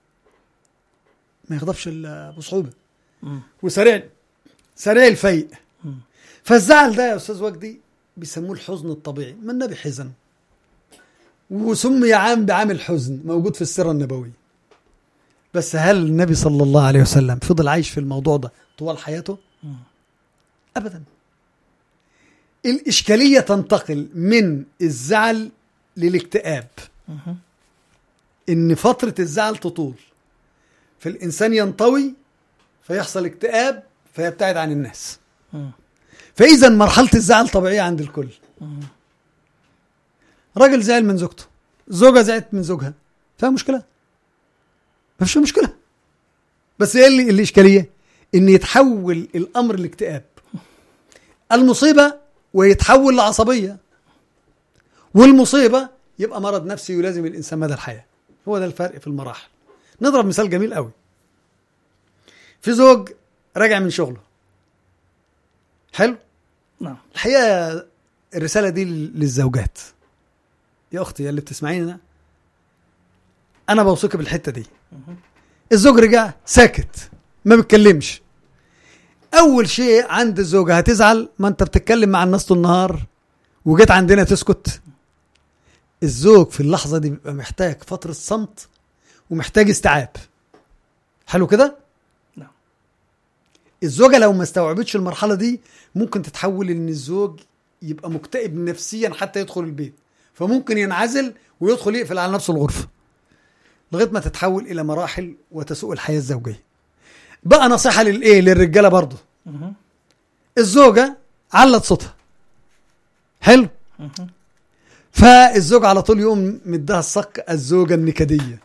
ما يغضبش إلا بصعوبة مم. وسريع سريع الفيء مم. فالزعل ده يا استاذ وجدي بيسموه الحزن الطبيعي ما النبي حزن وسمي عام بعام الحزن موجود في السيره النبويه بس هل النبي صلى الله عليه وسلم فضل عايش في الموضوع ده طوال حياته مم. ابدا الاشكاليه تنتقل من الزعل للاكتئاب مهم. ان فتره الزعل تطول فالانسان ينطوي فيحصل اكتئاب فيبتعد عن الناس مم. فاذا مرحله الزعل طبيعيه عند الكل مم. راجل زعل من زوجته زوجة زعلت من زوجها فيها مشكلة ما فيش مشكلة بس ايه اللي الإشكالية إن يتحول الأمر لاكتئاب المصيبة ويتحول لعصبية والمصيبة يبقى مرض نفسي يلازم الإنسان مدى الحياة هو ده الفرق في المراحل نضرب مثال جميل قوي في زوج راجع من شغله حلو نعم الحقيقه الرساله دي للزوجات يا اختي يا اللي بتسمعيني انا بوصيك بالحته دي الزوج رجع ساكت ما بيتكلمش اول شيء عند الزوجه هتزعل ما انت بتتكلم مع الناس طول النهار وجيت عندنا تسكت الزوج في اللحظه دي بيبقى محتاج فتره صمت ومحتاج استيعاب حلو كده نعم. الزوجه لو ما استوعبتش المرحله دي ممكن تتحول ان الزوج يبقى مكتئب نفسيا حتى يدخل البيت فممكن ينعزل ويدخل يقفل على نفسه الغرفه لغايه ما تتحول الى مراحل وتسوء الحياه الزوجيه بقى نصيحه للايه للرجاله برضه مهم. الزوجه علت صوتها حلو مهم. فالزوج على طول يقوم مدها الصك الزوجه النكديه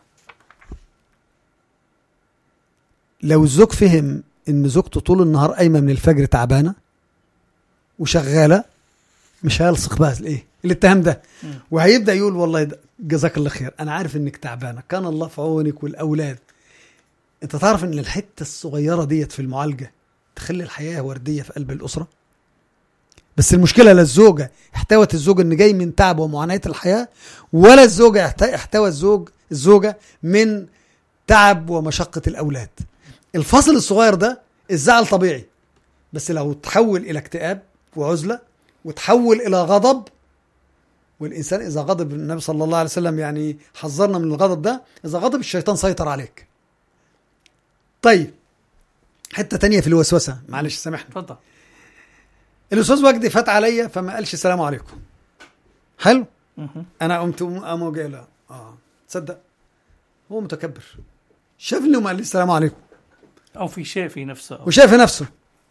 لو الزوج فهم ان زوجته طول النهار قايمه من الفجر تعبانه وشغاله مش هيلصق بقى الايه الاتهام ده مم. وهيبدا يقول والله ده- جزاك الله خير انا عارف انك تعبانه كان الله في عونك والاولاد انت تعرف ان الحته الصغيره ديت في المعالجه تخلي الحياه ورديه في قلب الاسره بس المشكله لا الزوجه احتوت الزوج ان جاي من تعب ومعاناه الحياه ولا الزوجه احت- احتوى الزوج الزوجه من تعب ومشقه الاولاد الفصل الصغير ده الزعل طبيعي بس لو تحول الى اكتئاب وعزله وتحول الى غضب والانسان اذا غضب النبي صلى الله عليه وسلم يعني حذرنا من الغضب ده اذا غضب الشيطان سيطر عليك طيب حته تانية في الوسوسه معلش سامحني تفضل الاستاذ وجدي فات عليا فما قالش السلام عليكم حلو مهم. انا قمت قام جاي لا اه تصدق هو متكبر شافني وما قال لي السلام عليكم او في شيء في نفسه أو. وشايف نفسه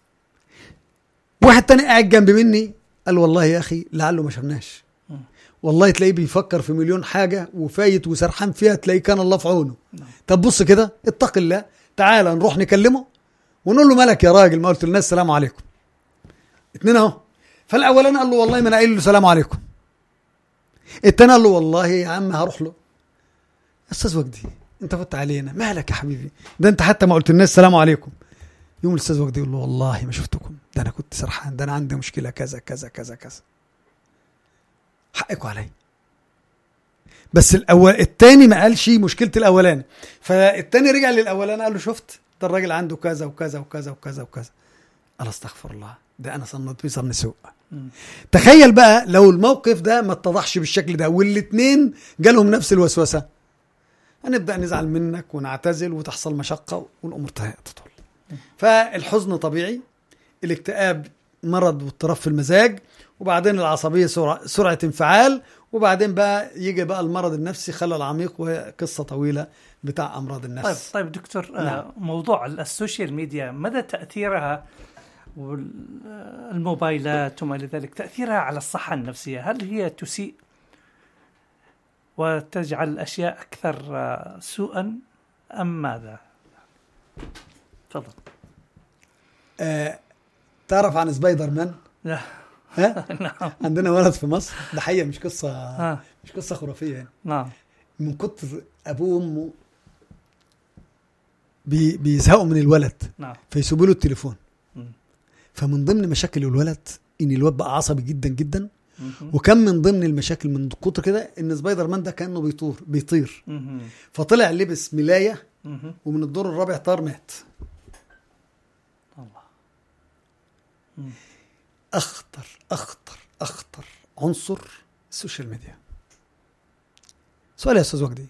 واحد تاني قاعد جنب مني قال والله يا اخي لعله ما شفناش مم. والله تلاقيه بيفكر في مليون حاجه وفايت وسرحان فيها تلاقيه كان الله في عونه نعم. طب بص كده اتق الله تعالى نروح نكلمه ونقول له مالك يا راجل ما قلت للناس السلام عليكم اتنين اهو فالاولاني قال له والله ما انا قايل له السلام عليكم التاني قال له والله يا عم هروح له استاذ وجدي انت فت علينا مالك يا حبيبي ده انت حتى ما قلت للناس السلام عليكم يوم الاستاذ وجدي يقول له والله ما شفتكم ده انا كنت سرحان ده انا عندي مشكله كذا كذا كذا كذا حقكم عليا بس الاول التاني ما قالش مشكله الاولاني فالتاني رجع للاولاني قال له شفت ده الراجل عنده كذا وكذا وكذا وكذا وكذا قال استغفر الله ده انا صنت بيه ظن سوء مم. تخيل بقى لو الموقف ده ما اتضحش بالشكل ده والاتنين جالهم نفس الوسوسه هنبدا نزعل منك ونعتزل وتحصل مشقه والامور تطول فالحزن طبيعي الاكتئاب مرض واضطراب في المزاج وبعدين العصبيه سرعه, سرعة انفعال وبعدين بقى يجي بقى المرض النفسي خلل عميق وهي قصه طويله بتاع امراض طيب النفس طيب دكتور نعم. آه موضوع ال- السوشيال ميديا مدى تاثيرها والموبايلات وما الى ذلك تاثيرها على الصحه النفسيه هل هي تسيء وتجعل الاشياء اكثر آه، سوءا ام ماذا؟ تفضل آه تعرف عن سبايدر مان لا ها نعم عندنا ولد في مصر ده حقيقه مش قصه آه. مش قصه خرافيه يعني نعم من كتر ابوه وامه بي بيزهقوا من الولد نعم فيسيبوا له التليفون مم. فمن ضمن مشاكل الولد ان الواد بقى عصبي جدا جدا مهم. وكان من ضمن المشاكل من كتر كده ان سبايدر مان ده كانه بيطير بيطير مهم. فطلع لبس ملايه مهم. ومن الدور الرابع طار مات الله اخطر اخطر اخطر عنصر السوشيال ميديا سؤال يا استاذ وجدي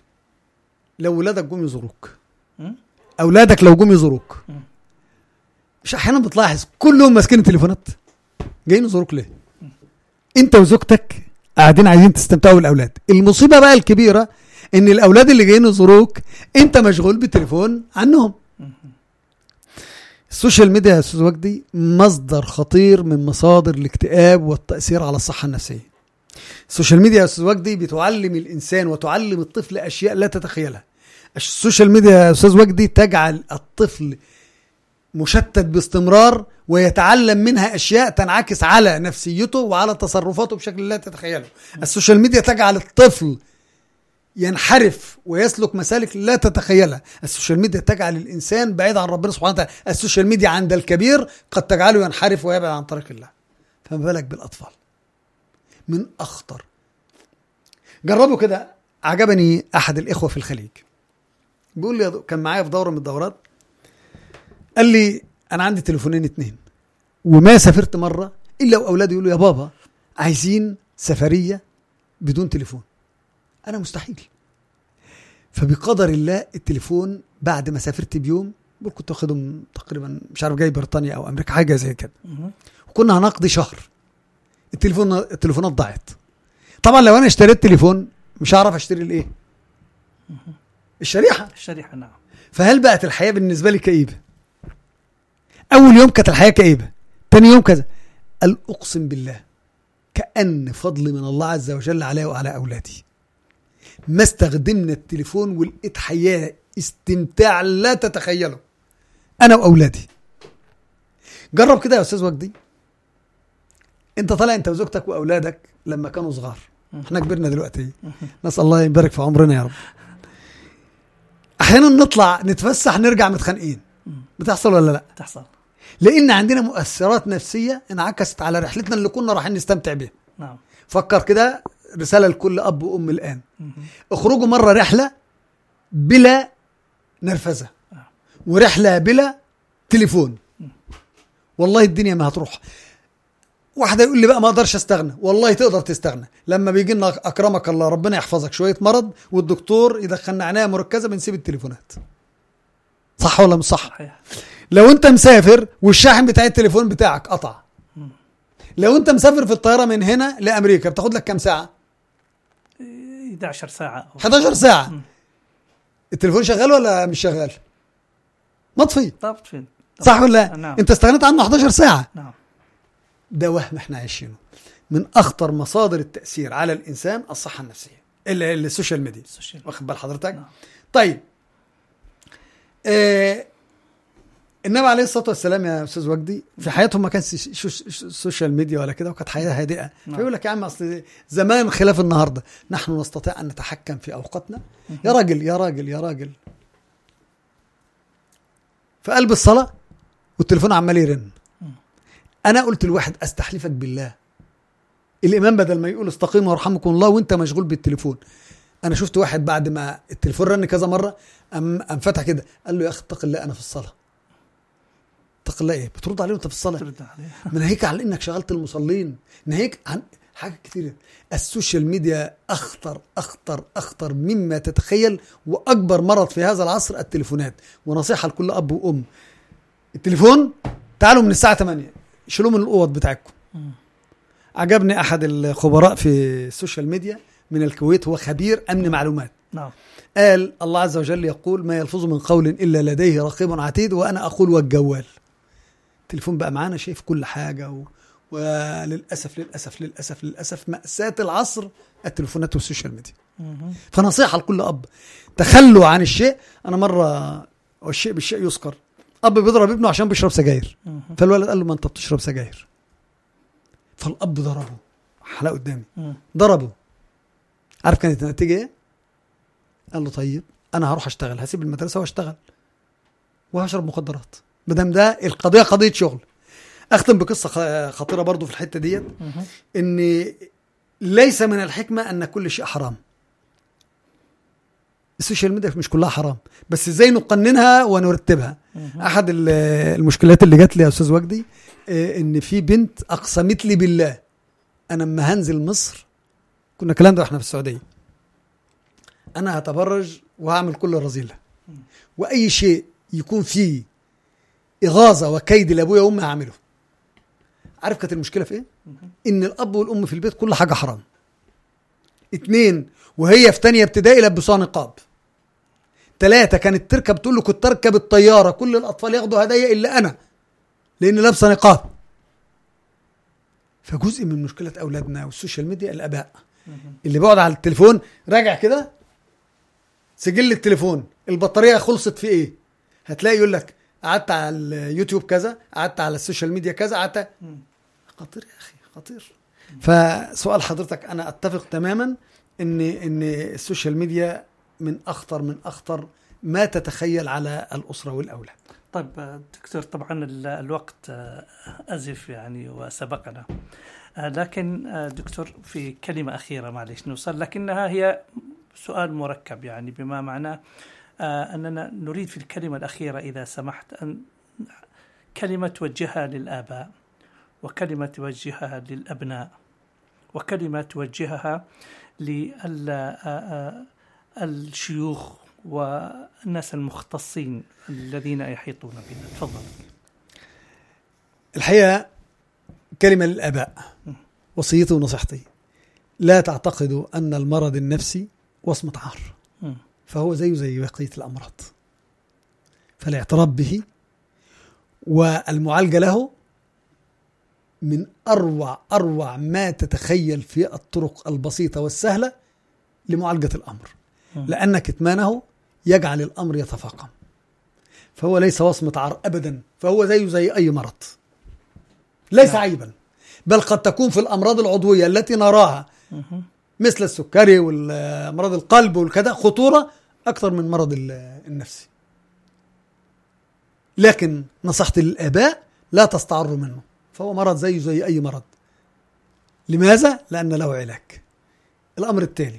لو ولادك جم يزوروك مم. اولادك لو جم يزوروك مم. مش احيانا بتلاحظ كلهم ماسكين التليفونات جايين يزوروك ليه انت وزوجتك قاعدين عايزين تستمتعوا بالاولاد المصيبه بقى الكبيره ان الاولاد اللي جايين يزوروك انت مشغول بالتليفون عنهم السوشيال ميديا يا استاذ وجدي مصدر خطير من مصادر الاكتئاب والتاثير على الصحه النفسيه السوشيال ميديا يا استاذ وجدي بتعلم الانسان وتعلم الطفل اشياء لا تتخيلها السوشيال ميديا يا استاذ وجدي تجعل الطفل مشتت باستمرار ويتعلم منها اشياء تنعكس على نفسيته وعلى تصرفاته بشكل لا تتخيله السوشيال ميديا تجعل الطفل ينحرف ويسلك مسالك لا تتخيلها السوشيال ميديا تجعل الانسان بعيد عن ربنا سبحانه وتعالى السوشيال ميديا عند الكبير قد تجعله ينحرف ويبعد عن طريق الله فما بالك بالاطفال من اخطر جربوا كده عجبني احد الاخوه في الخليج بيقول لي كان معايا في دوره من الدورات قال لي انا عندي تليفونين اتنين وما سافرت مره الا واولادي يقولوا يا بابا عايزين سفريه بدون تليفون انا مستحيل فبقدر الله التليفون بعد ما سافرت بيوم بقول كنت واخدهم تقريبا مش عارف جاي بريطانيا او امريكا حاجه زي كده مهم. وكنا هنقضي شهر التليفون التليفونات ضاعت طبعا لو انا اشتريت تليفون مش هعرف اشتري الايه الشريحه الشريحة نعم فهل بقت الحياه بالنسبه لي كئيبه اول يوم كانت الحياه كئيبه تاني يوم كذا قال اقسم بالله كان فضل من الله عز وجل علي وعلى اولادي ما استخدمنا التليفون ولقيت حياه استمتاع لا تتخيله انا واولادي جرب كده يا استاذ وجدي انت طالع انت وزوجتك واولادك لما كانوا صغار احنا كبرنا دلوقتي نسال الله يبارك في عمرنا يا رب احيانا نطلع نتفسح نرجع متخانقين بتحصل ولا لا تحصل لان عندنا مؤثرات نفسيه انعكست على رحلتنا اللي كنا رايحين نستمتع بيها نعم فكر كده رساله لكل اب وام الان مهم. اخرجوا مره رحله بلا نرفزه ورحله بلا تليفون والله الدنيا ما هتروح واحده يقول لي بقى ما اقدرش استغنى والله تقدر تستغنى لما بيجي لنا اكرمك الله ربنا يحفظك شويه مرض والدكتور يدخلنا عنايه مركزه بنسيب التليفونات صح ولا مش صح صحيح لو انت مسافر والشاحن بتاع التليفون بتاعك قطع لو انت مسافر في الطياره من هنا لامريكا بتاخد لك كام ساعه 11 ساعة أو 11 ساعه التليفون شغال ولا مش شغال مطفي ضبط فين صح ولا لا نعم. انت استغنيت عنه 11 ساعه نعم ده وهم احنا عايشينه من اخطر مصادر التاثير على الانسان الصحه النفسيه ال- ال- السوشيال ميديا السوشيال واخد بال حضرتك نعم. طيب آه النبي عليه الصلاه والسلام يا استاذ وجدي في حياته ما كانش ش- ش- ش- سوشيال ميديا ولا كده وكانت حياه هادئه نعم. فيقول لك يا عم اصل زمان خلاف النهارده نحن نستطيع ان نتحكم في اوقاتنا يا راجل يا راجل يا راجل في قلب الصلاه والتليفون عمال يرن انا قلت لواحد استحلفك بالله الامام بدل ما يقول استقيموا ويرحمكم الله وانت مشغول بالتليفون انا شفت واحد بعد ما التليفون رن كذا مره ام ام فتح كده قال له يا اخي اتق الله انا في الصلاه اتق الله ايه بترد عليه وانت في الصلاه ترد عليه ناهيك عن انك شغلت المصلين ناهيك عن حاجات كتير السوشيال ميديا اخطر اخطر اخطر مما تتخيل واكبر مرض في هذا العصر التليفونات ونصيحه لكل اب وام التليفون تعالوا من الساعه 8 شيلوه من الاوض بتاعتكم عجبني احد الخبراء في السوشيال ميديا من الكويت هو خبير امن معلومات نعم قال الله عز وجل يقول ما يلفظ من قول الا لديه رقيب عتيد وانا اقول والجوال التليفون بقى معانا شايف كل حاجه و... وللاسف للاسف للاسف للاسف ماساه العصر التليفونات والسوشيال ميديا مهم. فنصيحه لكل اب تخلوا عن الشيء انا مره والشيء بالشيء يذكر اب بيضرب ابنه عشان بيشرب سجاير مهم. فالولد قال له ما انت بتشرب سجاير فالاب ضربه حلقه قدامي مم. ضربه عارف كانت النتيجه ايه؟ قال له طيب انا هروح اشتغل هسيب المدرسه واشتغل وهشرب مخدرات ما دام ده القضيه قضيه شغل اختم بقصه خ- خطيره برضو في الحته ديت مهم. ان ليس من الحكمه ان كل شيء حرام السوشيال ميديا مش كلها حرام بس ازاي نقننها ونرتبها مهم. احد ال- المشكلات اللي جات لي يا استاذ وجدي آه، ان في بنت اقسمت لي بالله انا اما هنزل مصر كنا الكلام ده واحنا في السعوديه انا هتبرج وهعمل كل الرذيله واي شيء يكون فيه اغاظه وكيد لابويا وامي هعمله عارف كانت المشكله في ايه ان الاب والام في البيت كل حاجه حرام اتنين وهي في تانية ابتدائي لبسوها نقاب ثلاثة كانت تركب تقول له كنت اركب الطيارة كل الأطفال ياخدوا هدايا إلا أنا لأن لابسة نقاب فجزء من مشكلة أولادنا والسوشيال ميديا الآباء اللي بيقعد على التليفون راجع كده سجل التليفون البطارية خلصت في إيه هتلاقي يقول لك قعدت على اليوتيوب كذا قعدت على السوشيال ميديا كذا قعدت مم. خطير يا اخي خطير فسؤال حضرتك انا اتفق تماما ان ان السوشيال ميديا من اخطر من اخطر ما تتخيل على الاسره والاولاد طيب آه، دكتور طبعا ال- الوقت آه، أزف يعني وسبقنا آه، لكن آه، دكتور في كلمة أخيرة معلش نوصل لكنها هي سؤال مركب يعني بما معناه آه، أننا نريد في الكلمة الأخيرة إذا سمحت أن كلمة توجهها للآباء وكلمة توجهها للأبناء وكلمة توجهها للشيوخ والناس المختصين الذين يحيطون بنا تفضل الحقيقه كلمه للاباء وصيتي ونصيحتي لا تعتقدوا ان المرض النفسي وصمه عار مم. فهو زيه زي بقيه الامراض فالاعتراف به والمعالجه له من اروع اروع ما تتخيل في الطرق البسيطه والسهله لمعالجه الامر مم. لان كتمانه يجعل الامر يتفاقم فهو ليس وصمه عار ابدا فهو زيه زي اي مرض ليس نعم. عيبا بل قد تكون في الامراض العضويه التي نراها مهم. مثل السكري والامراض القلب والكذا خطوره اكثر من مرض ال- النفسي لكن نصيحتي للاباء لا تستعروا منه فهو مرض زيه زي اي مرض لماذا لان له علاج الامر التالي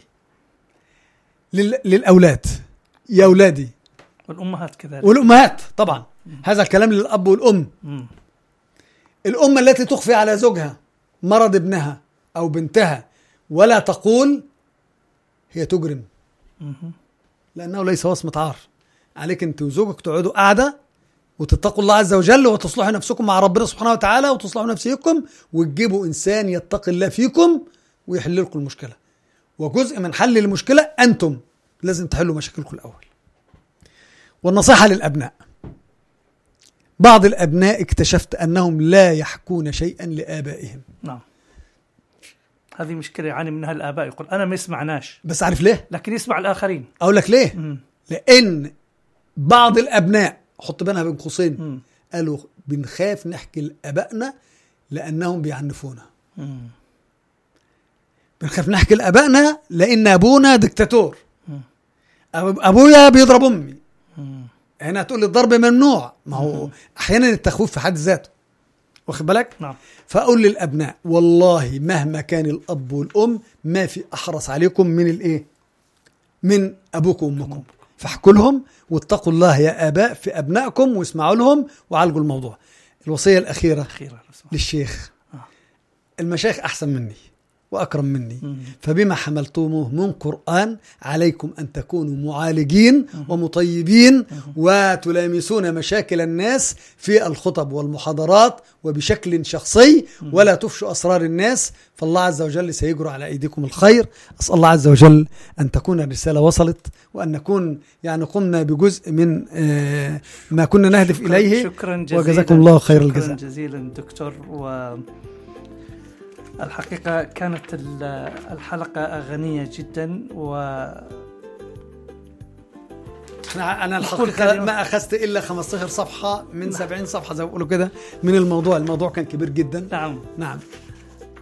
لل... للاولاد يا اولادي والأمهات كذلك والامهات طبعا هذا الكلام للاب والام مم. الأم التي تخفي على زوجها مرض ابنها أو بنتها ولا تقول هي تجرم مهم. لأنه ليس وصمة عار عليك أنت وزوجك تقعدوا قاعدة وتتقوا الله عز وجل وتصلحوا نفسكم مع ربنا سبحانه وتعالى وتصلحوا نفسكم وتجيبوا إنسان يتقي الله فيكم ويحل لكم المشكلة وجزء من حل المشكلة أنتم لازم تحلوا مشاكلكم الأول والنصيحة للأبناء بعض الأبناء اكتشفت أنهم لا يحكون شيئا لآبائهم نعم هذه مشكلة يعاني منها الآباء يقول أنا ما يسمعناش بس عارف ليه؟ لكن يسمع الآخرين أقول لك ليه؟ مم. لأن بعض الأبناء حط بينها بين قوسين مم. قالوا بنخاف نحكي لآبائنا لأنهم بيعنفونا مم. بنخاف نحكي لآبائنا لأن أبونا دكتاتور مم. أب- أبويا بيضرب أمي مم. هنا تقول لي الضرب ممنوع ما هو أحيانا التخويف في حد ذاته واخد بالك؟ نعم فأقول للأبناء والله مهما كان الأب والأم ما في أحرص عليكم من الإيه؟ من أبوكم وأمكم فاحكوا لهم واتقوا الله يا آباء في أبنائكم واسمعوا لهم وعالجوا الموضوع الوصية الأخيرة أخيرا لو سمحت. للشيخ آه. المشايخ أحسن مني وأكرم مني مم. فبما حملتموه من قرآن عليكم أن تكونوا معالجين ومطيبين وتلامسون مشاكل الناس في الخطب والمحاضرات وبشكل شخصي ولا تفشوا أسرار الناس فالله عز وجل سيجرى على أيديكم الخير أسأل الله عز وجل أن تكون الرسالة وصلت وأن نكون يعني قمنا بجزء من آه، ما كنا نهدف شكراً- إليه شكرا جزيلا وجزاكم الله خير شكراً الجزاء. جزيلا دكتور و الحقيقة كانت ال- الحلقة غنية جدا و انا انا نقول الحقيقه كلمة. ما اخذت الا 15 صفحه من 70 صفحه زي ما بيقولوا كده من الموضوع الموضوع كان كبير جدا نعم نعم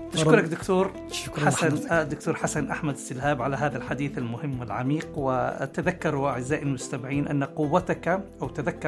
أشكرك دكتور شكرا حسن لحضرتك. آه، دكتور حسن أحمد السلهاب على هذا الحديث المهم والعميق وتذكروا أعزائي المستمعين أن قوتك أو تذكر